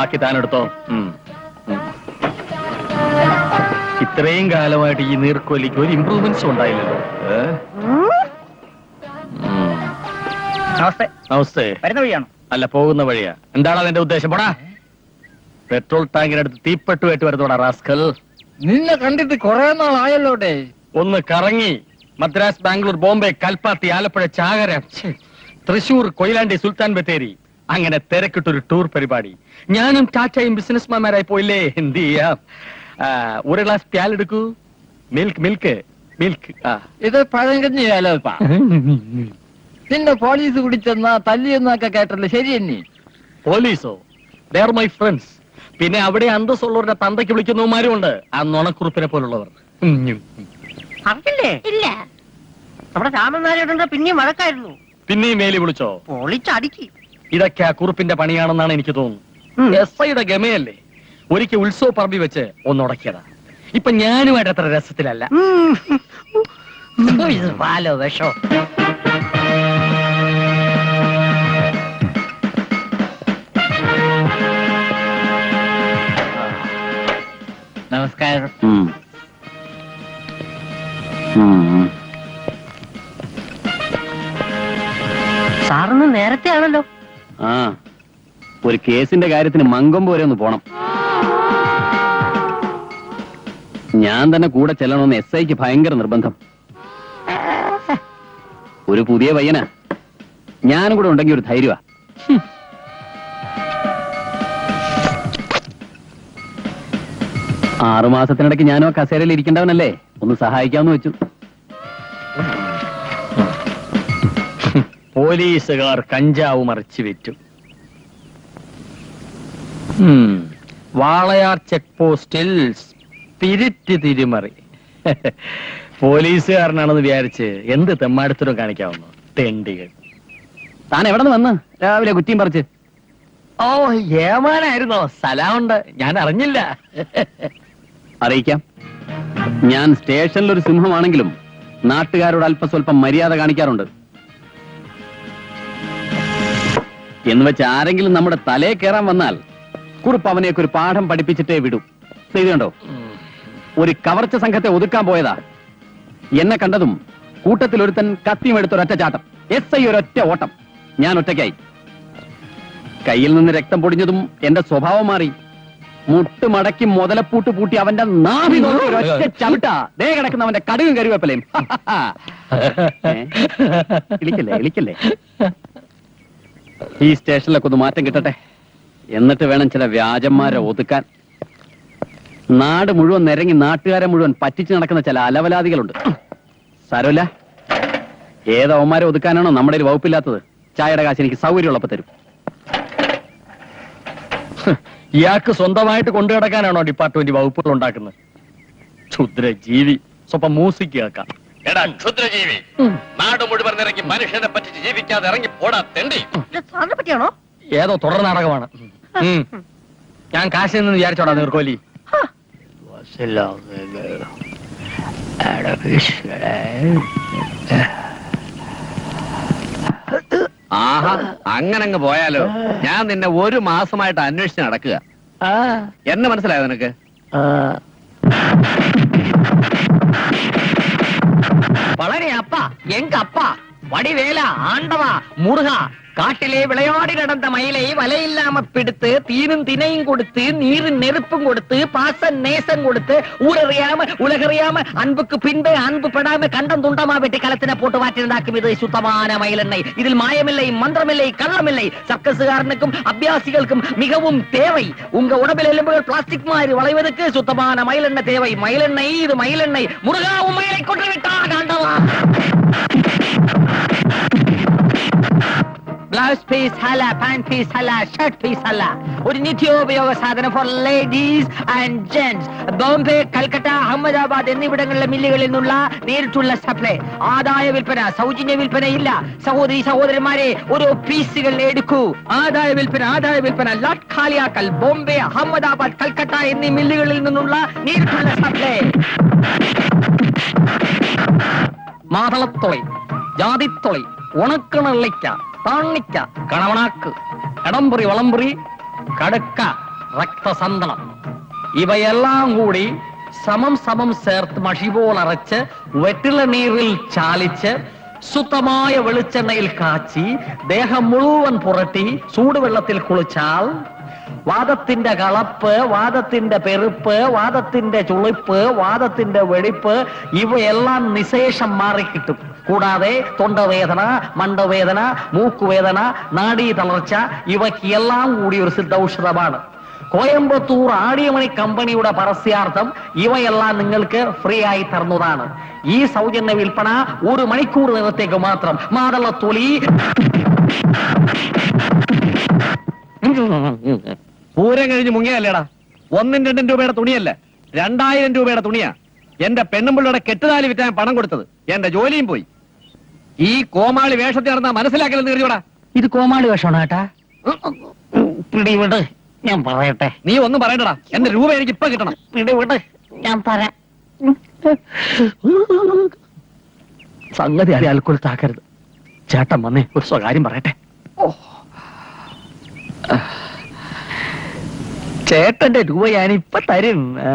ബാക്കി താനെടുത്തോ ഉം. ഉം. ഇത്രയും കാലമായിട്ട് ഈ നീർക്കോലിക്ക് ഒരു ഇമ്പ്രൂവ്മെന്റ്സും ഉണ്ടായില്ലല്ലോ ഏ? ഉം. നമസ്തേ നമസ്തേ വരുന്ന വഴിയാണോ അല്ല പോകുന്ന വഴിയാ എന്താണ് അതിന്റെ ഉദ്ദേശം പോടാ പെട്രോൾ ടാങ്കിനടുത്ത് തീപ്പെട്ടുമായിട്ട് വരുന്നോടാ റാസ്കൽ നിന്നെ കണ്ടിട്ട് കുറെ നാളായല്ലോടെ ഒന്ന് കറങ്ങി മദ്രാസ് ബാംഗ്ലൂർ ബോംബെ കൽപ്പാത്തി ആലപ്പുഴ ചാകര ഛെ, തൃശൂർ കൊയിലാണ്ടി സുൽത്താൻ ബത്തേരി അങ്ങനെ തിരക്കിട്ടൊരു ടൂർ പരിപാടി ഞാനും ടാറ്റയും ബിസിനസ്മാൻമാരായി പോയില്ലേ എന്ത് ചെയ്യാം ആ, ഒരു ഗ്ലാസ് പ്യാലെടുക്കൂ മിൽക്ക് മിൽക്ക് മിൽക്ക് ആ ഇത് പഴങ്കഞ്ഞി ആലോപ്പാ നിന്നെ പോലീസ് കുടിച്ചെന്നാ തല്ലിയെന്നൊക്കെ കേട്ടല്ലോ ശരി തന്നെ പോലീസോ ദർ മൈ ഫ്രണ്ട്സ് പിന്നെ അവിടെ അന്തസ്സുള്ളവരുടെ തന്തയ്ക്ക് വിളിക്കുന്നവന്മാരും ഉണ്ട് ആ നുണക്കുറുപ്പിനെ പോലുള്ളവർ ഉം, ഉം. അറിയില്ലേ ഇല്ല നമ്മുടെ രാമനാരായണന്റെ പിന്നെയും വഴക്കായിരുന്നു പിന്നെയും മേലി വിളിച്ചോ പൊളിച്ചടുക്കി ഇതൊക്കെ ആ കുറുപ്പിന്റെ പണിയാണെന്നാണ് എനിക്ക് തോന്നുന്നു എസ് ഐയുടെ ഗമയല്ലേ ഒരിക്കൽ ഉത്സവ പറമ്പി വെച്ച് ഒന്നുടക്കിയതാ ഇപ്പൊ ഞാനുമായിട്ട് അത്ര രസത്തിലല്ല ഇത് പാലോ വിഷോ നമസ്കാരം സാറിന് നേരത്തെ ആണല്ലോ ആ ഒരു കേസിന്റെ കാര്യത്തിന് മങ്കൊമ്പ് വരെ ഒന്ന് പോണം ഞാൻ തന്നെ കൂടെ ചെല്ലണമെന്ന് എസ് ഐക്ക് ഭയങ്കര നിർബന്ധം ഒരു പുതിയ പയ്യനാ ഞാനും കൂടെ ഉണ്ടെങ്കിൽ ഒരു ധൈര്യമാ ഹും. ആറുമാസത്തിനിടയ്ക്ക് ഞാനും ആ കസേരയിൽ ഇരിക്കേണ്ടവനല്ലേ ഒന്ന് സഹായിക്കാമെന്ന് വെച്ചു പോലീസുകാർ കഞ്ചാവ് മറിച്ചു വിറ്റു ഉം. വാളയാർ ചെക്ക് പോസ്റ്റിൽ സ്പിരിറ്റ് തിരിമറി പോലീസുകാരനാണെന്ന് വിചാരിച്ച് എന്ത് തെമ്മാടത്തിനും കാണിക്കാവുന്നു തെണ്ടികൾ താൻ എവിടെ നിന്ന് വന്ന് രാവിലെ കുറ്റിയും പറിച്ച് ഓ ഏമാനായിരുന്നോ സ്ഥലമുണ്ട് ഞാൻ അറിഞ്ഞില്ല അറിയിക്കാം ഞാൻ സ്റ്റേഷനിൽ ഒരു സിംഹമാണെങ്കിലും നാട്ടുകാരോട് അല്പസ്വല്പം മര്യാദ കാണിക്കാറുണ്ട് എന്ന് വെച്ച് ആരെങ്കിലും നമ്മുടെ തലേ കയറാൻ വന്നാൽ കുറുപ്പ് അവനെയൊക്കെ ഒരു പാഠം പഠിപ്പിച്ചിട്ടേ വിടൂ ചെയ്തുണ്ടോ ഒരു കവർച്ച സംഘത്തെ ഒതുക്കാൻ പോയതാ എന്നെ കണ്ടതും കൂട്ടത്തിൽ ഒരുത്തൻ കത്തിയും എടുത്തൊരൊറ്റ ചാട്ടം എസ് ഐ ഒരൊറ്റ ഓട്ടം ഞാൻ ഒറ്റയ്ക്കായി കയ്യിൽ നിന്ന് രക്തം പൊടിഞ്ഞതും എന്റെ സ്വഭാവം മാറി മുട്ട് മടക്കി മുതലപ്പൂട്ട് പൂട്ടി അവന്റെ നാഭി നോക്കി ഒരൊറ്റ ചവിട്ടാ ദേ കിടക്കുന്ന അവന്റെ കടുകും കരുവേപ്പലയും ഏ? ഇളിക്കല്ലേ ഇളിക്കല്ലേ ഈ സ്റ്റേഷനിലൊക്കെ ഒന്ന് മാറ്റം കിട്ടട്ടെ എന്നിട്ട് വേണം ചില വ്യാജന്മാരെ ഒതുക്കാൻ നാട് മുഴുവൻ നിരങ്ങി നാട്ടുകാരെ മുഴുവൻ പറ്റിച്ചു നടക്കുന്ന ചില അലവലാദികളുണ്ട് സാരമില്ല ഏതവന്മാരെ ഒതുക്കാനാണോ നമ്മുടെ കയ്യിൽ വകുപ്പില്ലാത്തത് ചായയുടെ കാശ് എനിക്ക് സൗകര്യമുള്ളപ്പോ തരും ഇയാൾക്ക് സ്വന്തമായിട്ട് കൊണ്ടു കിടക്കാനാണോ ഡിപ്പാർട്ട്മെന്റ് വകുപ്പുകൾ ഉണ്ടാക്കുന്നത് ക്ഷുദ്ര ജീവി സ്വപ്പം മ്യൂസിക് കേൾക്കാം എടാ ക്ഷുദ്രജീവി നാട് മുഴുവൻ ഇറങ്ങി മനുഷ്യനെ പറ്റിച്ച് ജീവിക്കാതെ ഇറങ്ങി പോടാ തെണ്ടി ഇത് സാറിനെ പറ്റിയാണോ ഏതോ തുടർ നാടകമാണ് ഉം. ഞാൻ കാശിൽ നിന്ന് വിചാരിച്ചോടാ നീർക്കോലി ആഹാ അങ്ങനെ അങ്ങ് പോയാലോ ഞാൻ നിന്നെ ഒരു മാസമായിട്ട് അന്വേഷിച്ച് നടക്കുക എന്നെ മനസ്സിലായോ നിനക്ക് വളരെ അപ്പ എങ്ക അപ്പ வடிவேல ஆண்டவா முருகா காட்டிலே விளையாடி நடந்த மயிலை வலையில்லாம பிடித்து தீனும் தினையும் கொடுத்து நீரும் நெருப்பும் கொடுத்து பாச நேசம் கொடுத்து ஊரறியாம உலகறியாம அன்புக்கு பின்பு அன்பு படாம கண்டம் துண்டமா வெட்டி களத்தின போட்டு வாட்டிருந்தாக்கும் இது சுத்தமான மயிலெண்ணெய் இதில் மாயமில்லை மந்திரமில்லை கள்ளமில்லை சர்க்கசுகாரனுக்கும் அபியாசிகளுக்கும் மிகவும் தேவை உங்க உடம்பில் எலும்புகள் பிளாஸ்டிக் மாதிரி வளைவதற்கு சுத்தமான மயிலெண்ணெய் தேவை மயிலெண்ணெய் இது மயிலெண்ணெய் முருகா உன் மயிலை கொன்று விட்டான் ஆண்டவா ബ്ലൗസ് പീസ് അല്ല പാന്റ് പീസ് അല്ല ഷർട്ട് പീസ് അല്ല ഒരു നിത്യോപയോഗ സാധനം for ladies and gents Bombay Calcutta Ahmedabad എന്നിവിടങ്ങളിലെ മില്ലുകളിൽ നിന്നുള്ള നേരിട്ടുള്ള സപ്ലൈ ആദായ വിൽപ്പന സൗജന്യ വിൽപ്പന ഇല്ല സഹോദരി സഹോദരന്മാരെ ഓരോ പീസുകൾ എടുക്കൂ ആദായ വിൽപ്പന ആദായ വിൽപ്പന ലാട്ട് ഖാലിയാക്കൽ ബോംബെ അഹമ്മദാബാദ് കൽക്കട്ട എന്നീ മില്ലുകളിൽ നിന്നുള്ള നേരിട്ടുള്ള സപ്ലൈ മാതളത്തൊളി ജാതിത്തൊളി ഉണക്കണള്ളിക്ക താണിക്ക കണവണാക്ക് എടംപുറി വളംപുറി കടുക്ക രക്തസന്തളം ഇവയെല്ലാം കൂടി സമം സമം ചേർത്ത് മഷി പോലറച്ച് വെറ്റില നീരിൽ ചാലിച്ച് ശുദ്ധമായ വെളിച്ചെണ്ണയിൽ കാച്ചി ദേഹം മുഴുവൻ പുരട്ടി ചൂടുവെള്ളത്തിൽ കുളിച്ചാൽ വാദത്തിന്റെ കളപ്പ് വാദത്തിന്റെ പെരുപ്പ് വാദത്തിന്റെ ചുളിപ്പ് വാദത്തിന്റെ വെടിപ്പ് ഇവയെല്ലാം നിശേഷം മാറിക്കിട്ടും കൂടാതെ തൊണ്ടവേദന മണ്ടവേദന മൂക്കുവേദന നാഡീ തളർച്ച ഇവയ്ക്ക് എല്ലാം കൂടി ഒരു സിദ്ധൌഷധമാണ് കോയമ്പത്തൂർ ആടിയമണി കമ്പനിയുടെ പരസ്യാർത്ഥം ഇവയെല്ലാം നിങ്ങൾക്ക് ഫ്രീ ആയി തരുന്നതാണ് ഈ സൗജന്യ വിൽപ്പന ഒരു മണിക്കൂർ നേരത്തേക്ക് മാത്രം മാതളത്തൊലി പൂരം കഴിഞ്ഞ് മുങ്ങിയല്ലേടാ ഒന്നും രണ്ടും രൂപയുടെ തുണിയല്ല രണ്ടായിരം രൂപയുടെ തുണിയാ എന്റെ പെണ്ണുമ്പിള്ളയുടെ കെട്ടുതാലി വിറ്റാൻ പണം കൊടുത്തത് എന്റെ ജോലിയും പോയി ഈ കോമാളി വേഷത്തിൽ നടന്ന മനസ്സിലാക്കലെന്ന് കരുതിയോടാ ഇത് കോമാളി വേഷമാണ് ഏട്ടാ പിടിവിട് ഞാൻ പറയട്ടെ നീ ഒന്നും പറയണ്ടടാ എന്റെ രൂപ എനിക്ക് ഇപ്പൊ കിട്ടണം പിടിവിട് ഞാൻ തരാം സംഗതി അറിയാൽക്കുൾ താക്കരുത് ചേട്ടൻ വന്നേ ഒരു സ്വകാര്യം പറയട്ടെ ചേട്ടന്റെ രൂപ ഞാനിപ്പൊ തരും ആ.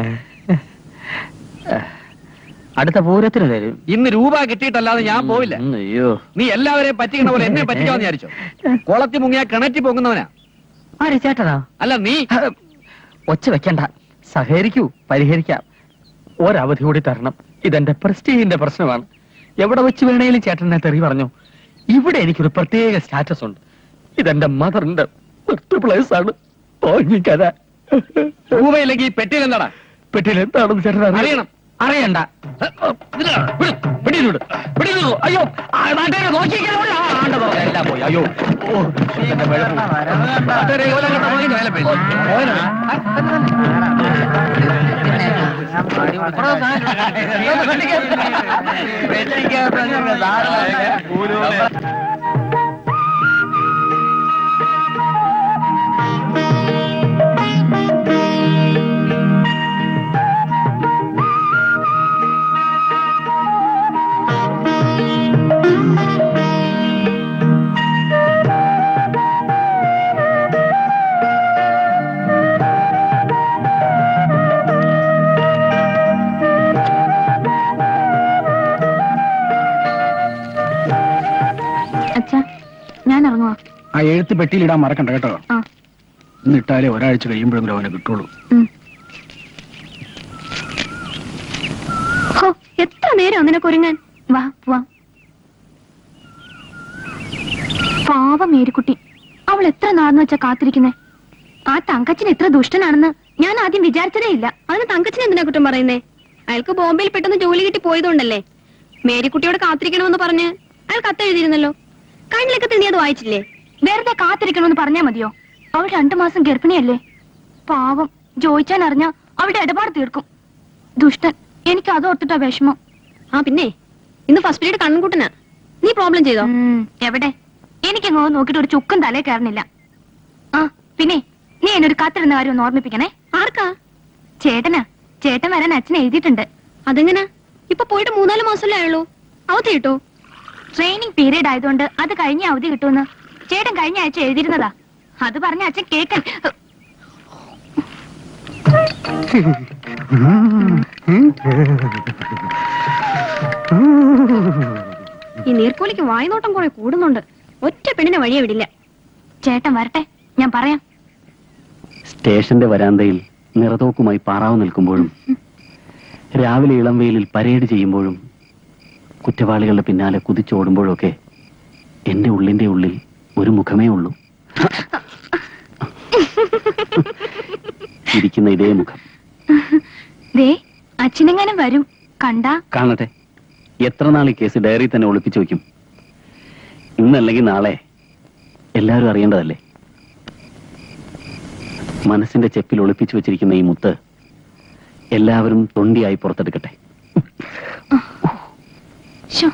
അടുത്ത പൂരത്തിന് തരും ഇന്ന് രൂപ കിട്ടിയിട്ടല്ലാതെ ഞാൻ പോവില്ല ഉം, അയ്യോ നീ എല്ലാവരെയും പറ്റിക്കണ പോലെ എന്നെ പറ്റിക്കാന്ന് വിചാരിച്ചോ കുളത്തി മുങ്ങിയാ കിണറ്റി പൊങ്ങുന്നവനാ ആര് ചേട്ടനാ അല്ല നീ ഒച്ച വെക്കണ്ട സഹകരിക്കൂ പരിഹരിക്കാം ഒരവധി കൂടി തരണം ഇതെന്റെ പ്രസ്റ്റീജിന്റെ പ്രശ്നമാണ് എവിടെ വെച്ച് വേണേലും ചേട്ടനെ തെറി പറഞ്ഞു ഇവിടെ എനിക്കൊരു പ്രത്യേക സ്റ്റാറ്റസ് ഉണ്ട് ഇതെന്റെ മദറിന്റെ ബർത്ത് പ്ലേസ് ആണ് തോന്നിക്കഥ രൂപയില്ലെങ്കിൽ ഈ പെട്ടിയിൽ എന്താടാ പെട്ടിയിൽ എന്താണെന്ന് ചേട്ടൻ അറിയണം അറിയണം. അറിയണ്ട പിടിയിലൂടെ പിടിയിലൂ അയ്യോ ആ, നാട്ടുകാരെ നോക്കിയിരിക്കാൻ പോയി. ആ, ആണ്ട പുറകെ എല്ലാം പോയി അയ്യോ ഓ, എന്റെ വെളുപ്പ്. നാട്ടുകാരെ ഓല കണ്ട പുറകെ വേല പോയി. ഓല. അച്ഛാ ഞാൻ ഇറങ്ങുവാ ആ എഴുത്ത് പെട്ടിയിലിടാൻ മറക്കണ്ട കേട്ടോ ആ ഇന്ന് ഇട്ടാലേ ഒരാഴ്ച കഴിയുമ്പോഴെങ്കിലും അവനെ കിട്ടുള്ളൂ ഉം. ഹോ എത്ര നേരം നിനക്ക് ഒരുങ്ങാൻ വാ വാ പാവം മേരിക്കുട്ടി അവൾ എത്ര നാളെന്ന് വെച്ചാ കാത്തിരിക്കുന്നേ ആ തങ്കച്ചൻ എത്ര ദുഷ്ടനാണെന്ന് ഞാൻ ആദ്യം വിചാരിച്ചതേ ഇല്ല അതിന് തങ്കച്ചൻ എന്തിനാ കുറ്റം പറയുന്നേ അയാൾക്ക് ബോംബെയിൽ പെട്ടെന്ന് ജോലി കിട്ടി പോയതുകൊണ്ടല്ലേ മേരിക്കുട്ടിയോട് കാത്തിരിക്കണമെന്ന് പറഞ്ഞ് അയാൾ കത്തെഴുതിയിരുന്നല്ലോ കഴിഞ്ഞ ലക്കത്തിൽ നീ അത് വായിച്ചില്ലേ വെറുതെ കാത്തിരിക്കണമെന്ന് പറഞ്ഞാ മതിയോ അവൾ രണ്ടു മാസം ഗർഭിണിയല്ലേ പാവം ജോയിച്ചാൻ അറിഞ്ഞ അവളുടെ ഇടപാട് തീർക്കും ദുഷ്ടൻ എനിക്ക് അത് ഓർത്തിട്ടാ വിഷമം ആ പിന്നെ ഇന്ന് ഫസ്റ്റ് പീരീഡ് കണ്ണൻകുട്ടനാ നീ പ്രോബ്ലം ചെയ്തോ ഉം, എവിടെ എനിക്കങ്ങോ നോക്കിട്ട് ഒരു ചുക്കും തലേ കയറുന്നില്ല ആ പിന്നെ നീ എന്നൊരു കത്തിരുന്ന കാര്യം ഒന്ന് ഓർമ്മിപ്പിക്കണേ ആർക്കാ ചേട്ടനാ ചേട്ടൻ വരാൻ അച്ഛൻ എഴുതിയിട്ടുണ്ട് അതെങ്ങനാ ഇപ്പൊ പോയിട്ട് മൂന്നാല് മാസമല്ലേ ആയുള്ളൂ അവധി കിട്ടോ ട്രെയിനിങ് പീരീഡ് ആയതുകൊണ്ട് അത് കഴിഞ്ഞ അവധി കിട്ടുമെന്ന് ചേട്ടൻ കഴിഞ്ഞ ആഴ്ച എഴുതിയിരുന്നതാ അത് പറഞ്ഞ അച്ഛൻ കേക്കൻ ഈ നീർക്കോലിക്ക് വായ്നോട്ടം കുറെ കൂടുന്നുണ്ട് ഒറ്റ പെണ്ണിനെ വഴിയെ വിടില്ല ചേട്ടൻ വരട്ടെ ഞാൻ പറയാം സ്റ്റേഷന്റെ വരാന്തയിൽ നിറതോക്കുമായി പാറാവ് നിൽക്കുമ്പോഴും രാവിലെ ഇളം വെയിലിൽ പരേഡ് ചെയ്യുമ്പോഴും കുറ്റവാളികളുടെ പിന്നാലെ കുതിച്ചോടുമ്പോഴൊക്കെ എന്റെ ഉള്ളിന്റെ ഉള്ളിൽ ഒരു മുഖമേ ഉള്ളൂ ഇരിക്കുന്ന ഇതേ മുഖം ദേ അച്ഛനെങ്ങാനും വരും കണ്ടാ കാണട്ടെ എത്ര നാൾ ഈ കേസ് ഡയറി തന്നെ ഒളിപ്പിച്ചു വെക്കും ഇന്നല്ലെങ്കിൽ നാളെ എല്ലാവരും അറിയേണ്ടതല്ലേ മനസ്സിന്റെ ചെപ്പിൽ ഒളിപ്പിച്ചു വെച്ചിരിക്കുന്ന ഈ മുത്ത് എല്ലാവരും തൊണ്ടിയായി പുറത്തെടുക്കട്ടെ ശോ,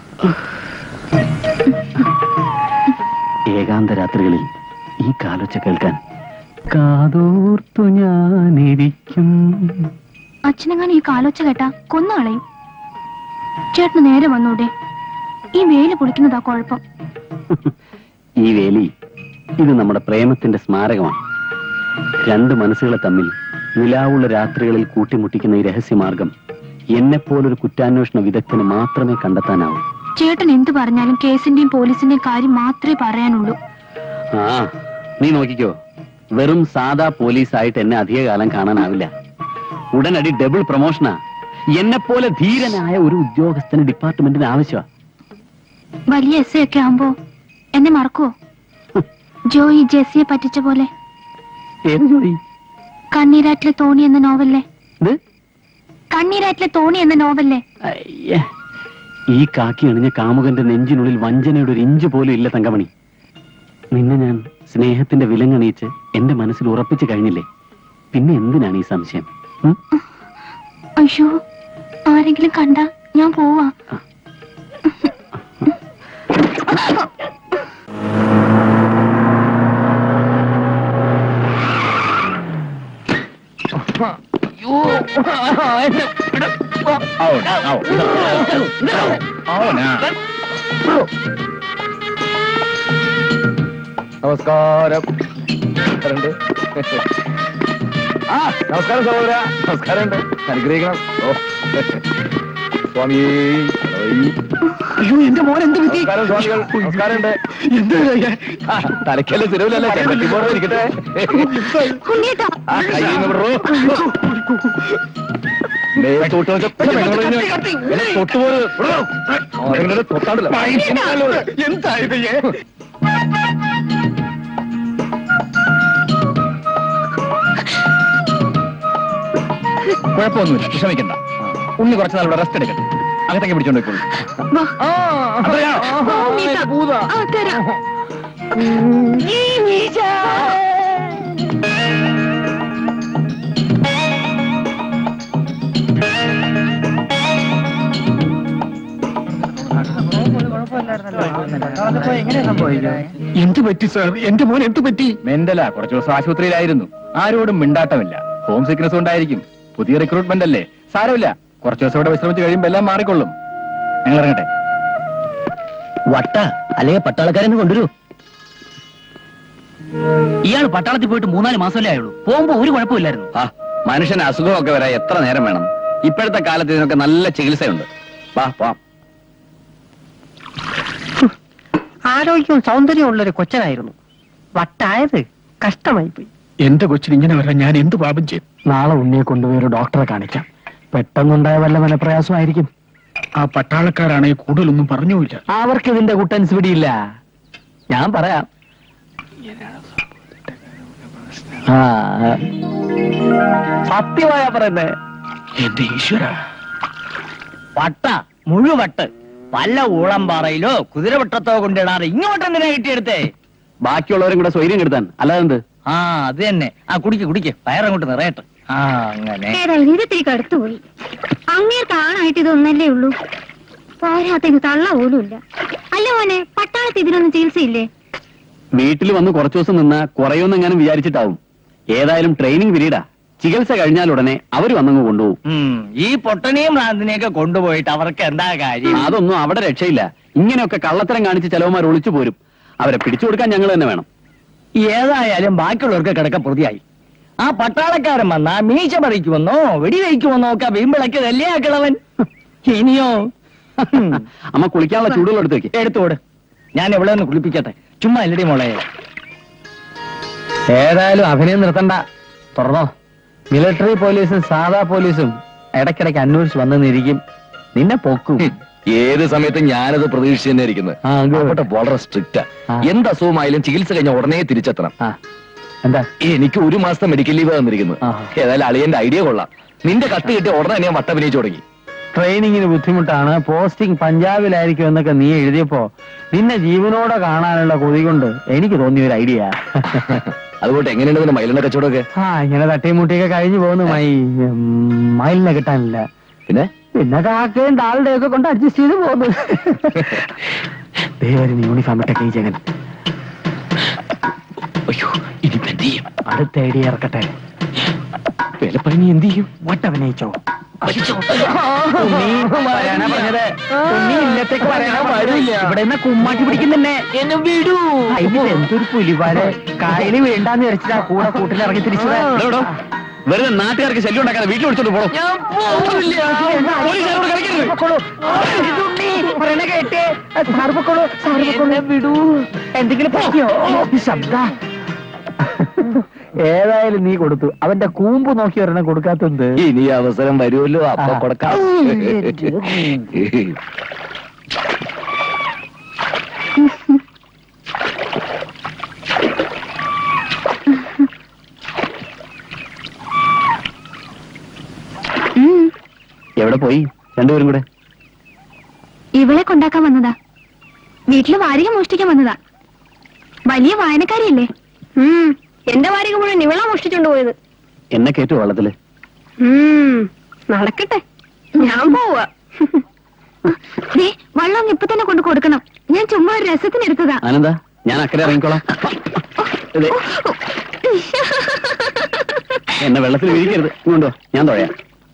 ഏകാന്ത രാത്രികളിൽ ഈ കാലൊച്ച കേൾക്കാൻ കാതോർത്തു ഞാനിരിക്കും അച്ഛനെങ്ങാനും ഈ കാലൊച്ച കേട്ടാ കൊന്നുകളയും ചേട്ടന് നേരെ വന്നൂടെ ഈ വേല് കുളിക്കുന്നതാ കുഴപ്പം ഈ വേലി ഇത് നമ്മുടെ പ്രേമത്തിന്റെ സ്മാരകമാണ് രണ്ട് മനസ്സുകളെ തമ്മിൽ നിലാവുള്ള രാത്രികളിൽ കൂട്ടിമുട്ടിക്കുന്ന ഈ രഹസ്യമാർഗം എന്നെപ്പോലൊരു കുറ്റാന്വേഷണ വിദഗ്ധന് മാത്രമേ കണ്ടെത്താനാവൂ ചേട്ടൻ എന്ത് പറഞ്ഞാലും കേസിന്റെയും പോലീസിന്റെയും കാര്യം മാത്രമേ പറയാനുള്ളൂ ആ നീ നോക്കിക്കോ വെറും സാധാ പോലീസായിട്ട് എന്നെ അധികകാലം കാണാനാവില്ല ഉടനടി ഡബിൾ പ്രൊമോഷനാ എന്നെപ്പോലെ ധീരനായ ഒരു ഉദ്യോഗസ്ഥന് ഡിപ്പാർട്ട്മെന്റിന് ആവശ്യമാ വലിയ എസ് ഒക്കെ ആവുമ്പോ എന്നെ മറക്കുവോ ജോയി ജെസ്സിയെ പറ്റിച്ച പോലെ ഏത് ജോലി കണ്ണീരാറ്റിലെ തോണി എന്ന നോവല്ലേ ഇത് കണ്ണീരാറ്റിലെ തോണി എന്ന നോവല്ലേ അയ്യേ. ഈ കാക്കി അണിഞ്ഞ കാമുകന്റെ നെഞ്ചിനുള്ളിൽ വഞ്ചനയുടെ ഒരു ഇഞ്ച് പോലും ഇല്ല തങ്കമണി നിന്നെ ഞാൻ സ്നേഹത്തിന്റെ വിലങ്ങണിയിച്ച് എന്റെ മനസ്സിൽ ഉറപ്പിച്ചു കഴിഞ്ഞില്ലേ പിന്നെ എന്തിനാണ് ഈ സംശയം ഉം? അയ്യോ ആരെങ്കിലും കണ്ട ഞാൻ പോവാ നമസ്കാരം നമസ്കാരമുണ്ട്. ആ നമസ്കാരം സഹോദര നമസ്കാരമുണ്ട് അനുഗ്രഹിക്കണം ഓ സ്വാമി അയ്യോ എന്റെ മോൻ എന്ത് പറ്റി നമസ്കാരം സ്വാമികൾ നമസ്കാരമുണ്ട് ആ, തലയ്ക്കല്ല സിരവിലല്ല ചെമ്പട്ടിപ്പോടെ ഇരിക്കട്ടെ ഉണ്ണിയേട്ടാ ആ, കയ്യിൽ നിന്ന് വിടറോ. ദേ, തൊട്ട് വെച്ച പെണ്ണുങ്ങളെ ഇങ്ങനെ- എന്നെ തൊട്ടുപോലെ വിടറോ. ആരെങ്കിലും തൊട്ടാണ്ടല്ലോ എന്തായത് കുഴപ്പമൊന്നുമില്ല വിഷമിക്കണ്ട ഉണ്ണി കുറച്ച് നാൾ ഇവിടെ റെസ്റ്റ് എടുക്കട്ടെ അകത്തേക്ക് പിടിച്ചോണ്ട് പോയിക്കോളൂ വാ. അത്രയാ? വാ, ഉണ്ണിയേട്ടാ. ആ, തരാം എന്ത് പറ്റി സാർ എന്റെ മോൻ എന്ത് പറ്റി മെന്റലാ കുറച്ചു ദിവസം ആശുപത്രിയിലായിരുന്നു ആരോടും മിണ്ടാട്ടമില്ല ഹോം സിക്നസ് ഉണ്ടായിരിക്കും പുതിയ റിക്രൂട്ട്മെന്റ് അല്ലേ സാരമില്ല കുറച്ചു ദിവസം ഇവിടെ വിശ്രമിച്ച് കഴിയുമ്പോ എല്ലാം മാറിക്കൊള്ളും ഞങ്ങൾ ഇറങ്ങട്ടെ വട്ട അല്ലെങ്കിൽ പട്ടാളക്കാരെ കൊണ്ടുവരൂ ഇയാൾ പട്ടാളത്തിൽ പോയിട്ട് മൂന്നാല് മാസമല്ലേ ആയുള്ളൂ പോകുമ്പോ ഒരു കുഴപ്പമില്ലായിരുന്നു ആ മനുഷ്യന് അസുഖമൊക്കെ വരാൻ എത്ര നേരം വേണം ഇപ്പോഴത്തെ കാലത്ത് ഇതിനൊക്കെ നല്ല ചികിത്സയുണ്ട് വാ വാ ആരോഗ്യവും സൗന്ദര്യവും ഉള്ളൊരു കൊച്ചനായിരുന്നു വട്ടായത് കഷ്ടമായി പോയി എന്റെ കൊച്ചിന് ഇങ്ങനെ വരാൻ ഞാൻ എന്ത് പാപം ചെയ്തു നാളെ ഉണ്ണിയെ കൊണ്ടുപോയി ഒരു ഡോക്ടറെ കാണിക്കാം പെട്ടെന്നുണ്ടായ വല്ല മനപ്രയാസമായിരിക്കും ആ പട്ടാളക്കാരാണെങ്കിൽ കൂടുതലൊന്നും പറഞ്ഞുമില്ല അവർക്ക് ഇതിന്റെ കുട്ടൻസ് പിടിയില്ല ഞാൻ പറയാം ആ സത്യമായാ പറയുന്നേ എന്റെ ഈശ്വര വട്ട മുഴുവട്ട് വല്ല ഊളംപാറയിലോ കുതിരവട്ടത്തോ കൊണ്ടിടാറ് ഇങ്ങോട്ട് എന്തിനാ കിട്ടിയെടുത്തേ ബാക്കിയുള്ളവരും കൂടെ സ്വൈര്യം കെടുത്താൻ അല്ലാതെ എന്ത് ആ അത് തന്നെ ആ കുടിക്ക് കുടിക്ക് വയറങ്ങോട്ട് നിറയട്ടെ ആ അങ്ങനെ ഏതായാലും ഇത് ഇത്തിരി കടുത്തുപോയി അങ്ങേർക്ക് ആണായിട്ട് ഇതൊന്നല്ലേ ഉള്ളൂ പോരാത്തിന് തള്ള പോലും ഇല്ല അല്ല മോനെ പട്ടാളത്ത് ഇതിനൊന്നും ചികിത്സയില്ലേ വീട്ടിൽ വന്ന് കുറച്ചു ദിവസം നിന്നാ കുറയുമെന്നെങ്ങാനും വിചാരിച്ചിട്ടാവും ഏതായാലും ട്രെയിനിങ് പിരീഡാ ചികിത്സ കഴിഞ്ഞാൽ ഉടനെ അവർ വന്നങ്ങ് കൊണ്ടുപോകും ഉം, ഈ പൊട്ടനെയും ഭ്രാന്തിനെയൊക്കെ കൊണ്ടുപോയിട്ട് അവർക്ക് എന്താ കാര്യം അതൊന്നും അവിടെ രക്ഷയില്ല ഇങ്ങനെയൊക്കെ കള്ളത്തരം കാണിച്ച് ചെലവന്മാർ ഒളിച്ചു പോരും അവരെ പിടിച്ചു കൊടുക്കാൻ ഞങ്ങൾ തന്നെ വേണം ഏതായാലും ബാക്കിയുള്ളവർക്ക് കിടക്ക പ്രതിയായി ആ പട്ടാളക്കാരൻ വന്നാ മീശ പറിക്കുമെന്നോ വെടിവെക്കുമെന്നോ ഒക്കെ വീമ്പിളക്കിയതല്ലേ ആ കിളവൻ ഇനിയോ അമ്മ കുളിക്കാനുള്ള ചൂടുകൾ എടുത്ത് വെക്ക് എടുത്തോട് ഞാൻ എവിടെ നിന്ന് കുളിപ്പിക്കട്ടെ ചുമ്മാ അല്ലടി മോളെ ഏതായാലും അഭിനയം നിർത്തണ്ട തുറന്നോ മിലിറ്ററി പോലീസും സാധാ പോലീസും ഇടയ്ക്കിടയ്ക്ക് അന്വേഷിച്ച് വന്നെന്നിരിക്കും നിന്നെ പൊക്കും ഏത് സമയത്തും ഞാനത് പ്രതീക്ഷിച്ച് തന്നെ ഇരിക്കുന്നത് ആ, good. അവിടെ വളരെ സ്ട്രിക്റ്റാ ആ. എന്ത് അസുഖമായാലും ചികിത്സ കഴിഞ്ഞ ഉടനെ തിരിച്ചെത്തണം ആ എന്താ എനിക്ക് ഒരു മാസത്തെ മെഡിക്കൽ ലീവ് തന്നിരിക്കുന്നത് ആ. ഏതായാലും അളിയന്റെ ഐഡിയ കൊള്ളാം നിന്റെ കത്ത് കിട്ടിയ ഉടനെ തന്നെ ഞാൻ വട്ടഭിനയിച്ചു തുടങ്ങി ട്രെയിനിങ്ങിന് ബുദ്ധിമുട്ടാണ് പോസ്റ്റിംഗ് പഞ്ചാബിലായിരിക്കും എന്നൊക്കെ നീ എഴുതിയപ്പോ നിന്നെ ജീവനോടെ കാണാനുള്ള കൊതി കൊണ്ട് എനിക്ക് തോന്നിയ ഒരു ഐഡിയ അതുകൊണ്ട് എങ്ങനെയുണ്ട് നിന്റെ മയിലിന്റെ കച്ചവടമൊക്കെ ആ ഇങ്ങനെ തട്ടിയും മുട്ടിയൊക്കെ കഴിഞ്ഞു പോകുന്നു മൈ ഉം, മയിലിനെ കിട്ടാനില്ല പിന്നെ പിന്നെ കാക്കയും താളുടെ ഒക്കെ കൊണ്ട് അഡ്ജസ്റ്റ് ചെയ്ത് പോകുന്നു ദൈവം യൂണിഫോം ഇട്ട കൈജകൻ അയ്യോ ഇനിയിപ്പോ എന്ത് ചെയ്യും അടുത്ത ഐഡിയ ഇറക്കട്ടെ വിലപ്പണി എന്ത് ചെയ്യും വട്ടഭിനയിച്ചോ വരാനാ പറഞ്ഞത് ഉണ്ണി ഇന്നത്തേക്ക് വരാനാ പാടില്ല ഇവിടെ നിന്ന് കുമ്മാട്ടി പിടിക്കുന്നെ എന്നെ വിടൂ എന്തൊരു പുലിപാല് കായല് വേണ്ടാന്ന് വിചാരിച്ചാ കൂടെ കൂട്ടിലിറങ്ങി തിരിച്ചു എടോ, വെറുതെ നാട്ടുകാർക്ക് ശല്യം ഉണ്ടാക്കാതെ വീട്ടിൽ വിളിച്ചോണ്ട് പോകണം ഞാൻ പോവില്ല പോലീസുകാരോട് കളിക്കരുത് പറയണ കേട്ടേ സാറ് പൊക്കോളൂ സാറ് പൊക്കോളൂ വിടൂ എന്തെങ്കിലും പറ്റിയോ ശബ്ദ ഏതായാലും നീ കൊടുത്തു അവന്റെ കൂമ്പ് നോക്കി ഒരെണ്ണം കൊടുക്കാത്തത് ഇനി അവസരം വരുമല്ലോ അപ്പൊ ആ. കൊടുക്കാം ഉം, എവിടെ പോയി രണ്ടുപേരും കൂടെ ഇവളെ കൊണ്ടാക്കാൻ വന്നതാ വീട്ടില് വാരിക മോഷ്ടിക്കാൻ വന്നതാ വലിയ വായനക്കാരിയല്ലേ ഉം എന്റെ വാരിക മുഴുവൻ ഇവളാ മോഷ്ടിച്ചോണ്ട് പോയത് എന്നെ കേട്ടു വള്ളത്തില് ഉം നടക്കട്ടെ ഞാൻ പോവാ ദേ വള്ളം ഇപ്പൊ തന്നെ കൊണ്ട് കൊടുക്കണം ഞാൻ ചുമ്മാ ഒരു രസത്തിന് എടുത്തതാ ആനന്ദ ഞാൻ അക്കരെ ഇറങ്ങിക്കോളാം ദേ, എന്നെ വെള്ളത്തിൽ വീഴിക്കരുത് ഇങ്ങോട്ടോ ഞാൻ തൊഴയാം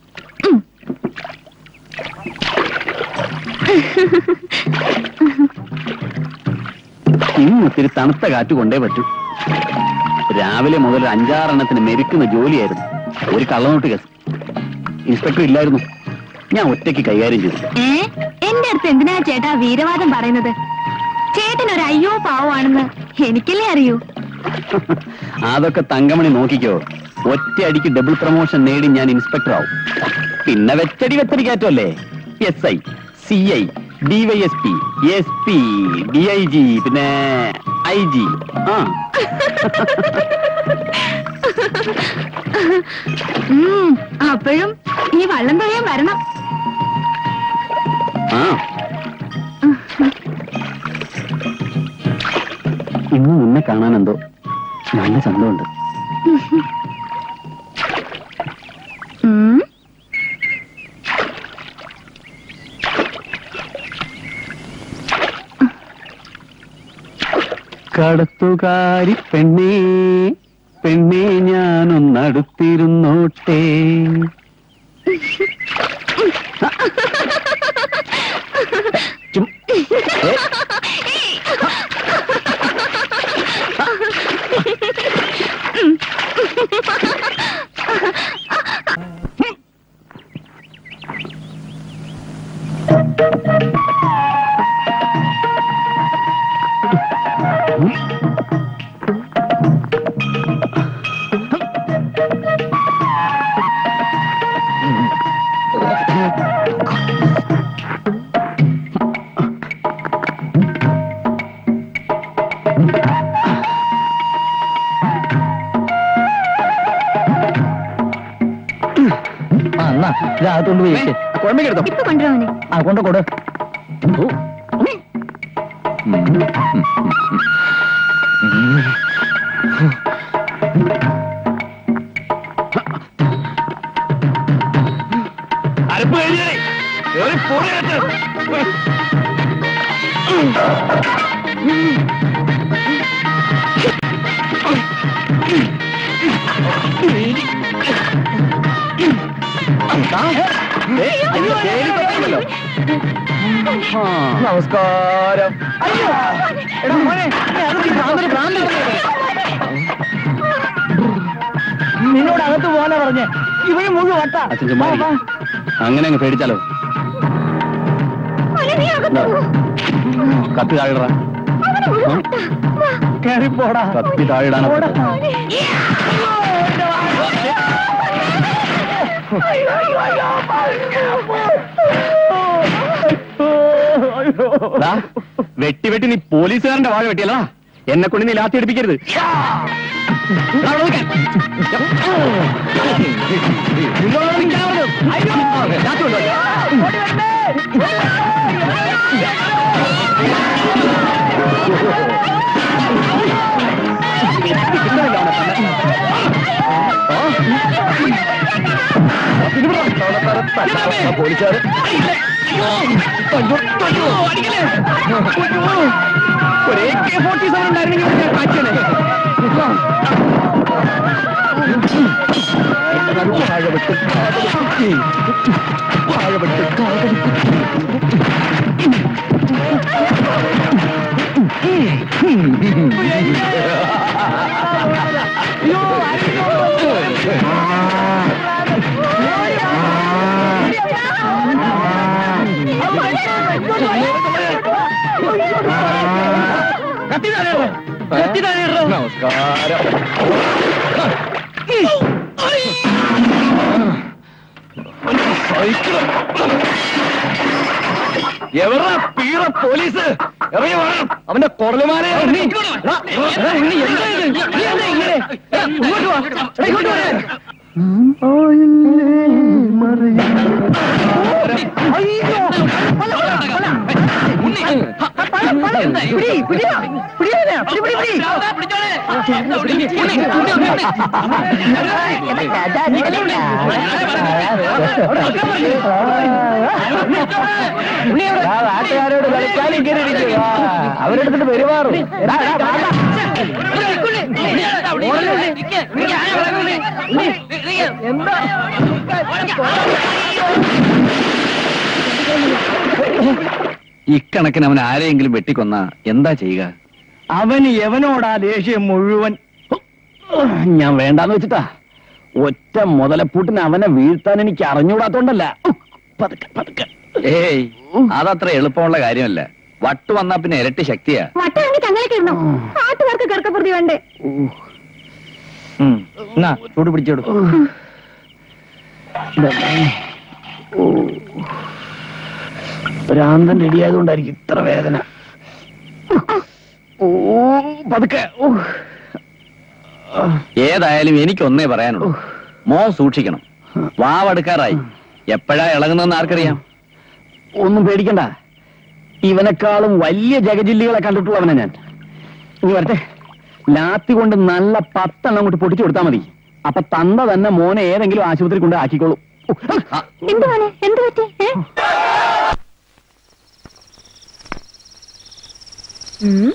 ഇന്ന് ഇത്തിരി തണുത്ത കാറ്റ് കൊണ്ടേ പറ്റൂ രാവിലെ മുതൽ ഒരു അഞ്ചാറെണ്ണത്തിന് മെരുക്കുന്ന ജോലിയായിരുന്നു ഒരു കള്ളനോട്ട് കേസ് ഇൻസ്പെക്ടർ ഇല്ലായിരുന്നു ഞാൻ ഒറ്റയ്ക്ക് കൈകാര്യം ചെയ്തു ഏ എന്റെ അടുത്ത് എന്തിനാ ചേട്ടാ വീരവാദം പറയുന്നത് ചേട്ടൻ ഒരു അയ്യോ പാവമാണെന്ന് എനിക്കല്ലേ അറിയൂ അതൊക്കെ തങ്കമണി നോക്കിക്കോ ഒറ്റയടിക്ക് ഡബിൾ പ്രൊമോഷൻ നേടി ഞാൻ ഇൻസ്പെക്ടർ ആവും പിന്നെ വെച്ചടി വെച്ചടി കയറ്റമല്ലേ S I C I D Y S P S P D I G പിന്നെ ഐ ജി ആ ഉം, അപ്പോഴും ഈ വള്ളം തൊഴിയാൻ വരണം ആ ഇന്ന് നിന്നെ കാണാൻ എന്തോ നല്ല ചന്തമുണ്ട് ഉം, കടത്തുകാരി പെണ്ണേ പെണ്ണേ ഞാനൊന്നടുത്തിരുന്നോട്ടെ ചും- ഏ, ആ എന്നാ ഇതകത്തോണ്ട് പോയി വെക്ക്. കുഴമ്പക്കെടുത്തോ ഇപ്പൊ കൊണ്ടുവരാനെ ആ കൊണ്ട് കൊടു അരപ്പ് കഴിഞ്ഞേ ഒരു പൊടിയേറ്റ് നമസ്കാരം അയ്യോ എടാ മോനെ നീ അകത്ത് ഈ ഭ്രാന്തന് ഭ്രാന്ത് വന്നേ. നിന്നോട് അകത്ത് പോകാനാ പറഞ്ഞേ ഇവിടെ മുഴുവൻ വട്ടാ അച്ഛൻ ചുമ്മാ ഇരിക്ക്. അങ്ങനെ അങ്ങ് പേടിച്ചാലോ കത്തി താഴെടാ കയറി പോടാ കത്തി താഴെടാനോ പോടാ. ദാ, വെട്ടി വെട്ടി നീ പോലീസുകാരന്റെ വാഴ വെട്ടിയല്ലോ എന്നെ കൊണ്ട് നീ ലാത്തി എടുപ്പിക്കരുത് ദാ, അവിടെ നിൽക്കാൻ. നിന്നോട് നിൽക്കാൻ പറഞ്ഞു. അയ്യോ, ലാത്തി കൊണ്ടുവാ. കിട്ടുന്നില്ല അവനെ തന്നെ. ആ. ഇതിവിടെ. പോലീസുകാർ ഒരു AK 47 ഉണ്ടായിരുന്നെങ്കിൽ ഇവിടെ ഞാൻ കാച്ചേനെ. എന്റെ നടുവ് താഴെ വെക്കും. വാഴവെട്ട് കാകടി നമസ്കാരം എവറാ പീറ പോലീസ് ഇറങ്ങി വേണം അവന്റെ കൊറലുമാരെ ഇങ്ങോട്ട് വാ എടാ, ഇങ്ങോട്ട് വാ നാട്ടുകാരോട് കളിക്കാൻ ഇങ്ങനെ ഇരിക്കുക അവരെടുത്തിട്ട് പെരുമാറും എടാ, എടാ, വാടാ. ഇക്കണക്കിന് അവൻ ആരെയെങ്കിലും വെട്ടിക്കൊന്ന എന്താ ചെയ്യുക അവന് എവനോടാ ദേഷ്യം മുഴുവൻ ഞാൻ വേണ്ടാന്ന് വെച്ചിട്ടാ ഒറ്റ മുതലപ്പൂട്ടിന് അവനെ വീഴ്ത്താൻ എനിക്ക് അറിഞ്ഞൂടാത്തോണ്ടല്ല പതുക്കെ പതുക്കെ ഏയ് അതത്ര എളുപ്പമുള്ള കാര്യമല്ല വട്ട് വന്നാ പിന്നെ ഇരട്ടി ശക്തിയാ വട്ടാണെങ്കിൽ തങ്ങളൊക്കെ ഇടണം നാട്ടുകാർക്ക് കിടക്കപ്പുറത്തി വേണ്ടേ എന്നാ ചൂട് പിടിച്ചോടു ഭ്രാന്തൻ ഇടിയായതുകൊണ്ടായിരിക്കും ഇത്ര വേദന ഓ പതുക്കെ ഓ. ഏതായാലും എനിക്കൊന്നേ പറയാനുള്ളൂ മോ സൂക്ഷിക്കണം വാവെടുക്കാറായി എപ്പോഴാ ഇളകുന്നതെന്ന് ആർക്കറിയാം ഒന്നും പേടിക്കണ്ട ഇവനെക്കാളും വലിയ ജഗജില്ലികളെ കണ്ടിട്ടുള്ളവനെ ഞാൻ ഇനി വരട്ടെ ലാത്തി കൊണ്ട് നല്ല പത്തെണ്ണം അങ്ങോട്ട് പൊട്ടിച്ചു കൊടുത്താൽ മതി അപ്പൊ തന്ത തന്നെ മോനെ ഏതെങ്കിലും ആശുപത്രി കൊണ്ട് ആക്കിക്കോളൂ ആ, എന്ത് മോനെ എന്ത് പറ്റി ഏ? ഉം.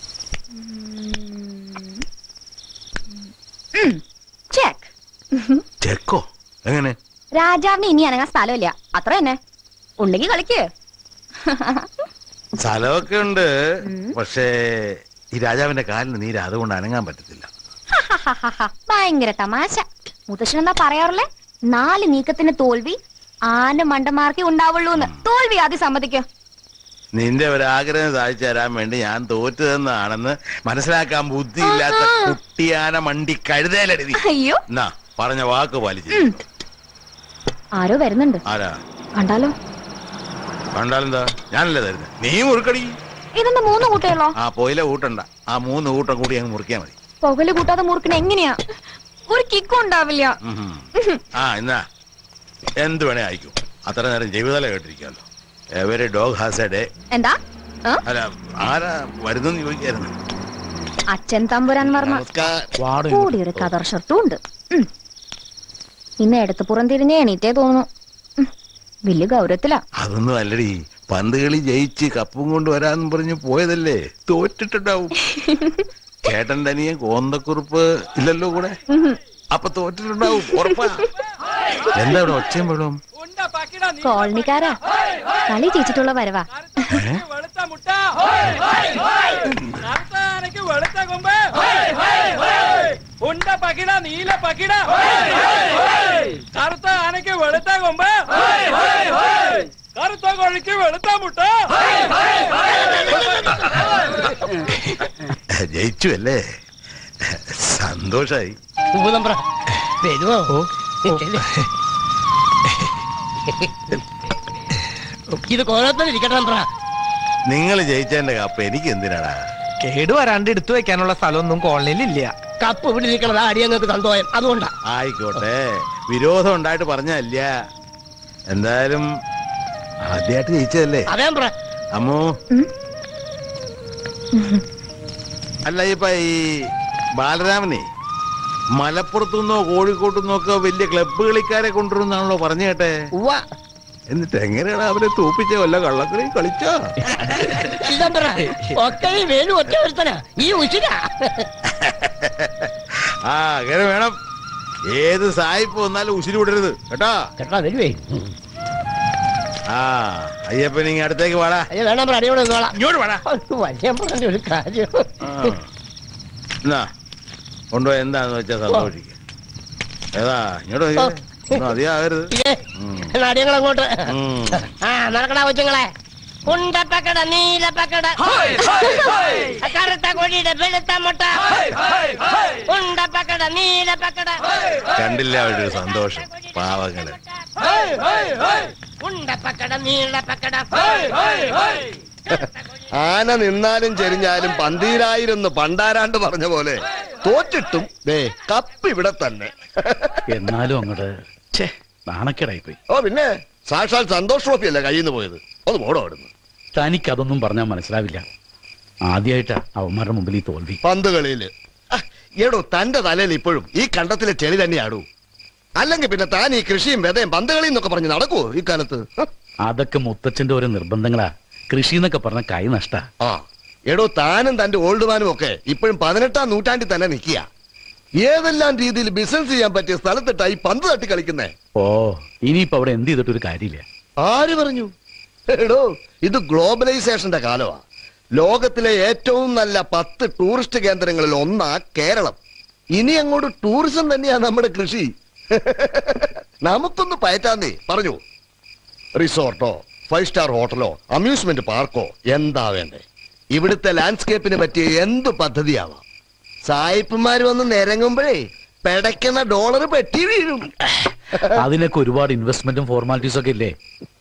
ഉം. ചെക്ക് ചെക്കോ എങ്ങനെ രാജാവിന് ഇനി അനങ്ങാൻ സ്ഥലമില്ല അത്ര തന്നെ ഉണ്ടെങ്കിൽ കളിക്ക് സ്ഥലമൊക്കെ ഉണ്ട് പക്ഷേ ഈ രാജാവിന്റെ കാലിന് നീര് അതുകൊണ്ട് അനങ്ങാൻ പറ്റത്തില്ല ഭയങ്കര തമാശ മുത്തശ്ശൻ എന്താ പറയാറില്ലേ നാല് നീക്കത്തിന് തോൽവി ആന മണ്ടന്മാർക്കേ ഉണ്ടാവുള്ളൂന്ന് തോൽവി ആദ്യം സമ്മതിക്കോ നിന്റെ ഒരു ആഗ്രഹം സാധിച്ചു തരാൻ വേണ്ടി ഞാൻ തോറ്റതെന്നാണെന്ന് മനസ്സിലാക്കാൻ ബുദ്ധിയില്ലാത്ത കുട്ടിയാന മണ്ടി കഴുതേലെഴുതി അയ്യോ എന്നാ പറഞ്ഞ വാക്ക് പാലിച്ചു ആരോ വരുന്നുണ്ട് ആരാ കണ്ടാലോ കണ്ടാലെന്താ ഞാനല്ലേ തരുന്നത് നീ മുറുക്കടി ഇതെന്താ മൂന്ന് കൂട്ടയുള്ളോ ആ പോയില കൂട്ടണ്ട ആ മൂന്ന് കൂട്ടം കൂടി അങ്ങ് മുറിക്കാൻ മതി പുകല് കൂട്ടാതെ മുറുക്കണ എങ്ങനെയാ ഒരു കിക്കും ഉണ്ടാവില്ല ഉഹും. ആ എന്നാ എന്ത് വേണേ അയക്കും അത്ര നേരം ജീവിതല കേട്ടിരിക്കാമല്ലോ every dog has a day എന്താ ആ? അല്ല ആരാ വരുന്നെന്ന് ചോദിക്കായിരുന്നു അച്ഛൻ തമ്പുരാൻ വർമ്മ നമസ്കാരം കൂടി ഒരു കതർ ഷർട്ടും ഉണ്ട് ഉം. ഇന്ന് എടുത്ത് പുറംതിരിഞ്ഞ് എണീറ്റേ തോന്നുന്നു ഉം. വലിയ ഗൗരവത്തിലാ അതൊന്നും അല്ലടി പന്ത് കളി ജയിച്ച് കപ്പും കൊണ്ട് വരാന്ന് പറഞ്ഞ് പോയതല്ലേ തോറ്റിട്ടുണ്ടാവും ചേട്ടന്റെ അനിയൻ കോന്തക്കുറുപ്പ് ഇല്ലല്ലോ കൂടെ അപ്പൊ തോറ്റിട്ടുണ്ടാവും ഉറപ്പാ എന്താ ഇവിടെ ഒച്ചയും വെള്ളവും കോളനിക്കാരാ കളി ജയിച്ചിട്ടുള്ള വരവാ ഉണ്ട പകിട നീല പകിട കറുത്ത ആനയ്ക്ക് വെളുത്ത കൊമ്പ് കറുത്ത കോഴിക്ക് വെളുത്ത മുട്ട ജയിച്ചു അല്ലേ സന്തോഷായി വരുമോ ഇത് കോലത്തിൽ ഇരിക്കട്ടെ നമ്പ്ര. നിങ്ങൾ ജയിച്ചതിന്റെ കപ്പ് എനിക്ക് എന്തിനാടാ കേടു വരാണ്ട് എടുത്തു വെക്കാനുള്ള സ്ഥലമൊന്നും കോളനിയിൽ ഇല്ല കപ്പ് ഇവിടെ ഇരിക്കണത് അടിയങ്ങൾക്ക് സന്തോഷം അതുകൊണ്ടാ ആയിക്കോട്ടെ വിരോധം ഉണ്ടായിട്ട് പറഞ്ഞല്ല എന്തായാലും ആദ്യമായിട്ട് ജയിച്ചതല്ലേ അതേ നമ്പ്ര. അമ്മു അല്ല ഇപ്പൊ ഈ ബാലരാമനെ മലപ്പുറത്തു നിന്നോ കോഴിക്കോട്ടു നിന്നോ ഒക്കെ വലിയ ക്ലബ്ബ് കളിക്കാരെ കൊണ്ടുവരുന്നാണല്ലോ പറഞ്ഞു കേട്ടെ ഉവ്വ. എന്നിട്ട് എങ്ങനെയാണ് അവരെ തോപ്പിച്ച വല്ല കള്ളക്കളി കളിച്ചോ ഇതമ്പ്ര. ഒക്കെ ഈ വേലു ഒറ്റ ഒരുത്തനാ ഈ ഉശിരാ ആ അങ്ങനെ വേണം ഏത് സായിപ്പ് വന്നാലും ഉശിരി വിടരുത് കേട്ടോ കേട്ടാ വരുവേ ആ അയ്യപ്പൻ ഇങ്ങ അടുത്തേക്ക് വാടാ അയ്യോ വേണം പറ അടിയോടെ നിന്നോളാം ഇങ്ങോട്ട് വാടാ വലിയ പറഞ്ഞ ഒരു കാര്യം ആ. എന്നാ കൊണ്ടുപോയി എന്താന്ന് വെച്ചാ സന്തോഷിക്ക ഏതാ ഇങ്ങോട്ട് വരൂ. ഒന്നും അധികമാകരുത് എന്നാ അടിയങ്ങൾ അങ്ങോട്ട് ഉം. ആ നടക്കടാ കൊച്ചുങ്ങളെ ഉണ്ടപ്പക്കട നീലപ്പക്കട കറുത്ത കൊടിയുടെ വെളുത്ത മുട്ട ഉണ്ടപ്പക്കട നീലപ്പക്കട കണ്ടില്ല അവരുടെ ഒരു സന്തോഷം പാവങ്ങള് ഉണ്ടപ്പക്കട നീലപ്പക്കട ആന നിന്നാലും ചെരിഞ്ഞാലും പന്തീരായിരൊന്ന് പണ്ടാരാണ്ട് പറഞ്ഞ പോലെ തോറ്റിട്ടും ദേ കപ്പ് ഇവിടെ തന്നെ എന്നാലും അങ്ങോട്ട് നാണക്കേടായിപ്പോയി ഓ പിന്നെ സാക്ഷാൽ സന്തോഷ് ട്രോഫി അല്ലേ കയ്യിൽ നിന്ന് പോയത് ഒന്ന് പോടോ അവിടുന്ന് തനിക്ക് അതൊന്നും പറഞ്ഞാൽ മനസ്സിലാവില്ല ആദ്യമായിട്ടാ അവന്മാരുടെ മുമ്പിൽ ഈ തോൽവി പന്ത് കളിയില് ആ, എടോ തന്റെ തലയിൽ ഇപ്പോഴും ഈ കണ്ടത്തിലെ ചെളി തന്നെയാടൂ അല്ലെങ്കിൽ പിന്നെ താൻ ഈ കൃഷിയും വിതയും പന്ത് കളിയും എന്നൊക്കെ പറഞ്ഞ് നടക്കുവോ ഈ കാലത്ത് ഹ? അതൊക്കെ മുത്തച്ഛന്റെ ഓരോ നിർബന്ധങ്ങളാ കൃഷി എന്നൊക്കെ പറഞ്ഞ കൈ നഷ്ട ആ എടോ താനും തന്റെ ഓൾഡ് മാനും ഒക്കെ ഇപ്പോഴും പതിനെട്ടാം നൂറ്റാണ്ടിൽ തന്നെ നിൽക്കുക ഏതെല്ലാം രീതിയിൽ ബിസിനസ് ചെയ്യാൻ പറ്റിയ സ്ഥലത്തിട്ടാ ഈ പന്ത് തട്ടി കളിക്കുന്നേ ഓ ഇനിയിപ്പോ അവിടെ എന്ത് ചെയ്തിട്ടൊരു കാര്യമില്ല ആര് പറഞ്ഞു എടോ ഇത് ഗ്ലോബലൈസേഷന്റെ കാലമാ ലോകത്തിലെ ഏറ്റവും നല്ല പത്ത് ടൂറിസ്റ്റ് കേന്ദ്രങ്ങളിൽ ഒന്നാ കേരളം ഇനി അങ്ങോട്ട് ടൂറിസം തന്നെയാ നമ്മുടെ കൃഷി നമുക്കൊന്ന് പയറ്റാന്നേ പറഞ്ഞു റിസോർട്ടോ ഫൈവ് സ്റ്റാർ ഹോട്ടലോ അമ്യൂസ്മെന്റ് പാർക്കോ എന്താ വേണ്ടേ ഇവിടുത്തെ ലാൻഡ്സ്കേപ്പിന് പറ്റിയ എന്ത് പദ്ധതിയാവാം സായിപ്പന്മാര് വന്ന് നിരങ്ങുമ്പോഴേ പെടയ്ക്കുന്ന ഡോളർ പെട്ടി വീഴും അതിനൊക്കെ ഒരുപാട് ഇൻവെസ്റ്റ്മെന്റും ഫോർമാലിറ്റീസും ഒക്കെ ഇല്ലേ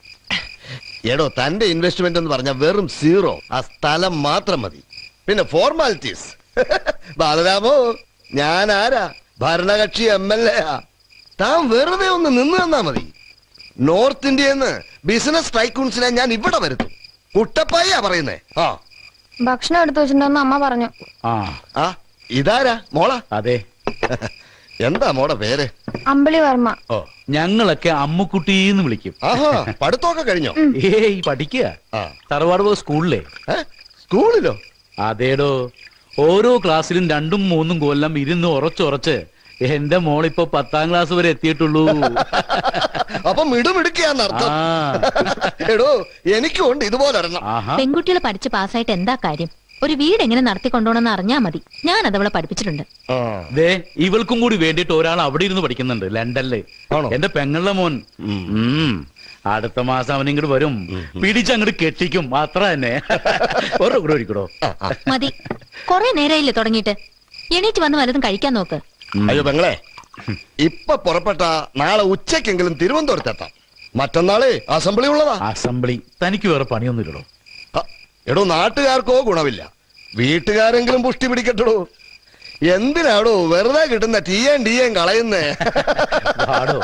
എടോ തന്റെ ഇൻവെസ്റ്റ്മെന്റ് എന്ന് പറഞ്ഞാൽ വെറും സീറോ ആ സ്ഥലം മാത്രം മതി പിന്നെ ഫോർമാലിറ്റീസ് ബാലരാമോ ഞാൻ ആരാ ഭരണകക്ഷി എം എൽ എ താൻ വെറുതെ ഒന്ന് നിന്ന് തന്നാ മതി നോർത്ത് ഇന്ത്യന്ന് ബിസിനസ് ടൈക്കൂൺസിനെ ഞാൻ ഇവിടെ വരുത്തും കുട്ടപ്പായ പറയുന്നേ ആ ഭക്ഷണം എടുത്തു വെച്ചിട്ടുണ്ടെന്ന് അമ്മ പറഞ്ഞു ആ ആ ഇതാരാ മോള അതെ എന്താ മോടെ പേര് അമ്പിളി വർമ്മ ഓ ഞങ്ങളൊക്കെ അമ്മുക്കുട്ടീന്ന് വിളിക്കും ആഹാ പഠിത്തമൊക്കെ കഴിഞ്ഞോ ഏയ് പഠിക്കുക ആ തറവാട് പോ സ്കൂളിലെ ഏ? സ്കൂളിലോ അതേടോ ഓരോ ക്ലാസ്സിലും രണ്ടും മൂന്നും കൊല്ലം ഇരുന്ന് ഉറച്ചുറച്ച് എന്റെ മോളിപ്പോ പത്താം ക്ലാസ് വരെ എത്തിയിട്ടുള്ളൂ അപ്പൊ മിടുമിടുക്കിയാന്നർത്ഥം ആ എടോ എനിക്കും ഉണ്ട് ഇതുപോലെ ഒരെണ്ണം ആഹാ പെൺകുട്ടികൾ പഠിച്ച് പാസ്സായിട്ട് എന്താ കാര്യം ഒരു വീട് എങ്ങനെ നടത്തിക്കൊണ്ടോണെന്ന് അറിഞ്ഞാ മതി ഞാൻ അതവളെ പഠിപ്പിച്ചിട്ടുണ്ട് ആ ദേ ഇവൾക്കും കൂടി വേണ്ടിയിട്ട് ഒരാൾ അവിടെ ഇരുന്ന് പഠിക്കുന്നുണ്ട് ലണ്ടനില് ആണോ? എന്റെ പെങ്ങളുടെ മോൻ ഉം. അടുത്ത മാസം അവൻ ഇങ്ങോട്ട് വരും പിടിച്ചങ്ങോട്ട് കെട്ടിക്കും അത്ര തന്നെ ഒരു കൂടെ ഒഴിക്കടോ മതി കൊറേ നേരമായില്ലേ തുടങ്ങിയിട്ട് എണീറ്റ് വന്ന് വല്ലതും കഴിക്കാൻ നോക്ക് അയ്യോ പെങ്ങളെ ഇപ്പൊ പുറപ്പെട്ട നാളെ ഉച്ചക്കെങ്കിലും തിരുവനന്തപുരത്തെത്താം മറ്റന്നാള് അസംബ്ലി ഉള്ളതാ അസംബ്ലി തനിക്ക് വേറെ പണിയൊന്നുമില്ലടോ ആ, എടോ നാട്ടുകാർക്കോ ഗുണമില്ല വീട്ടുകാരെങ്കിലും പുഷ്ടി പിടിക്കട്ടോ എന്തിനാടോ വെറുതെ കിട്ടുന്ന ടീയേം ടീയേം കളയുന്നേ പാടോ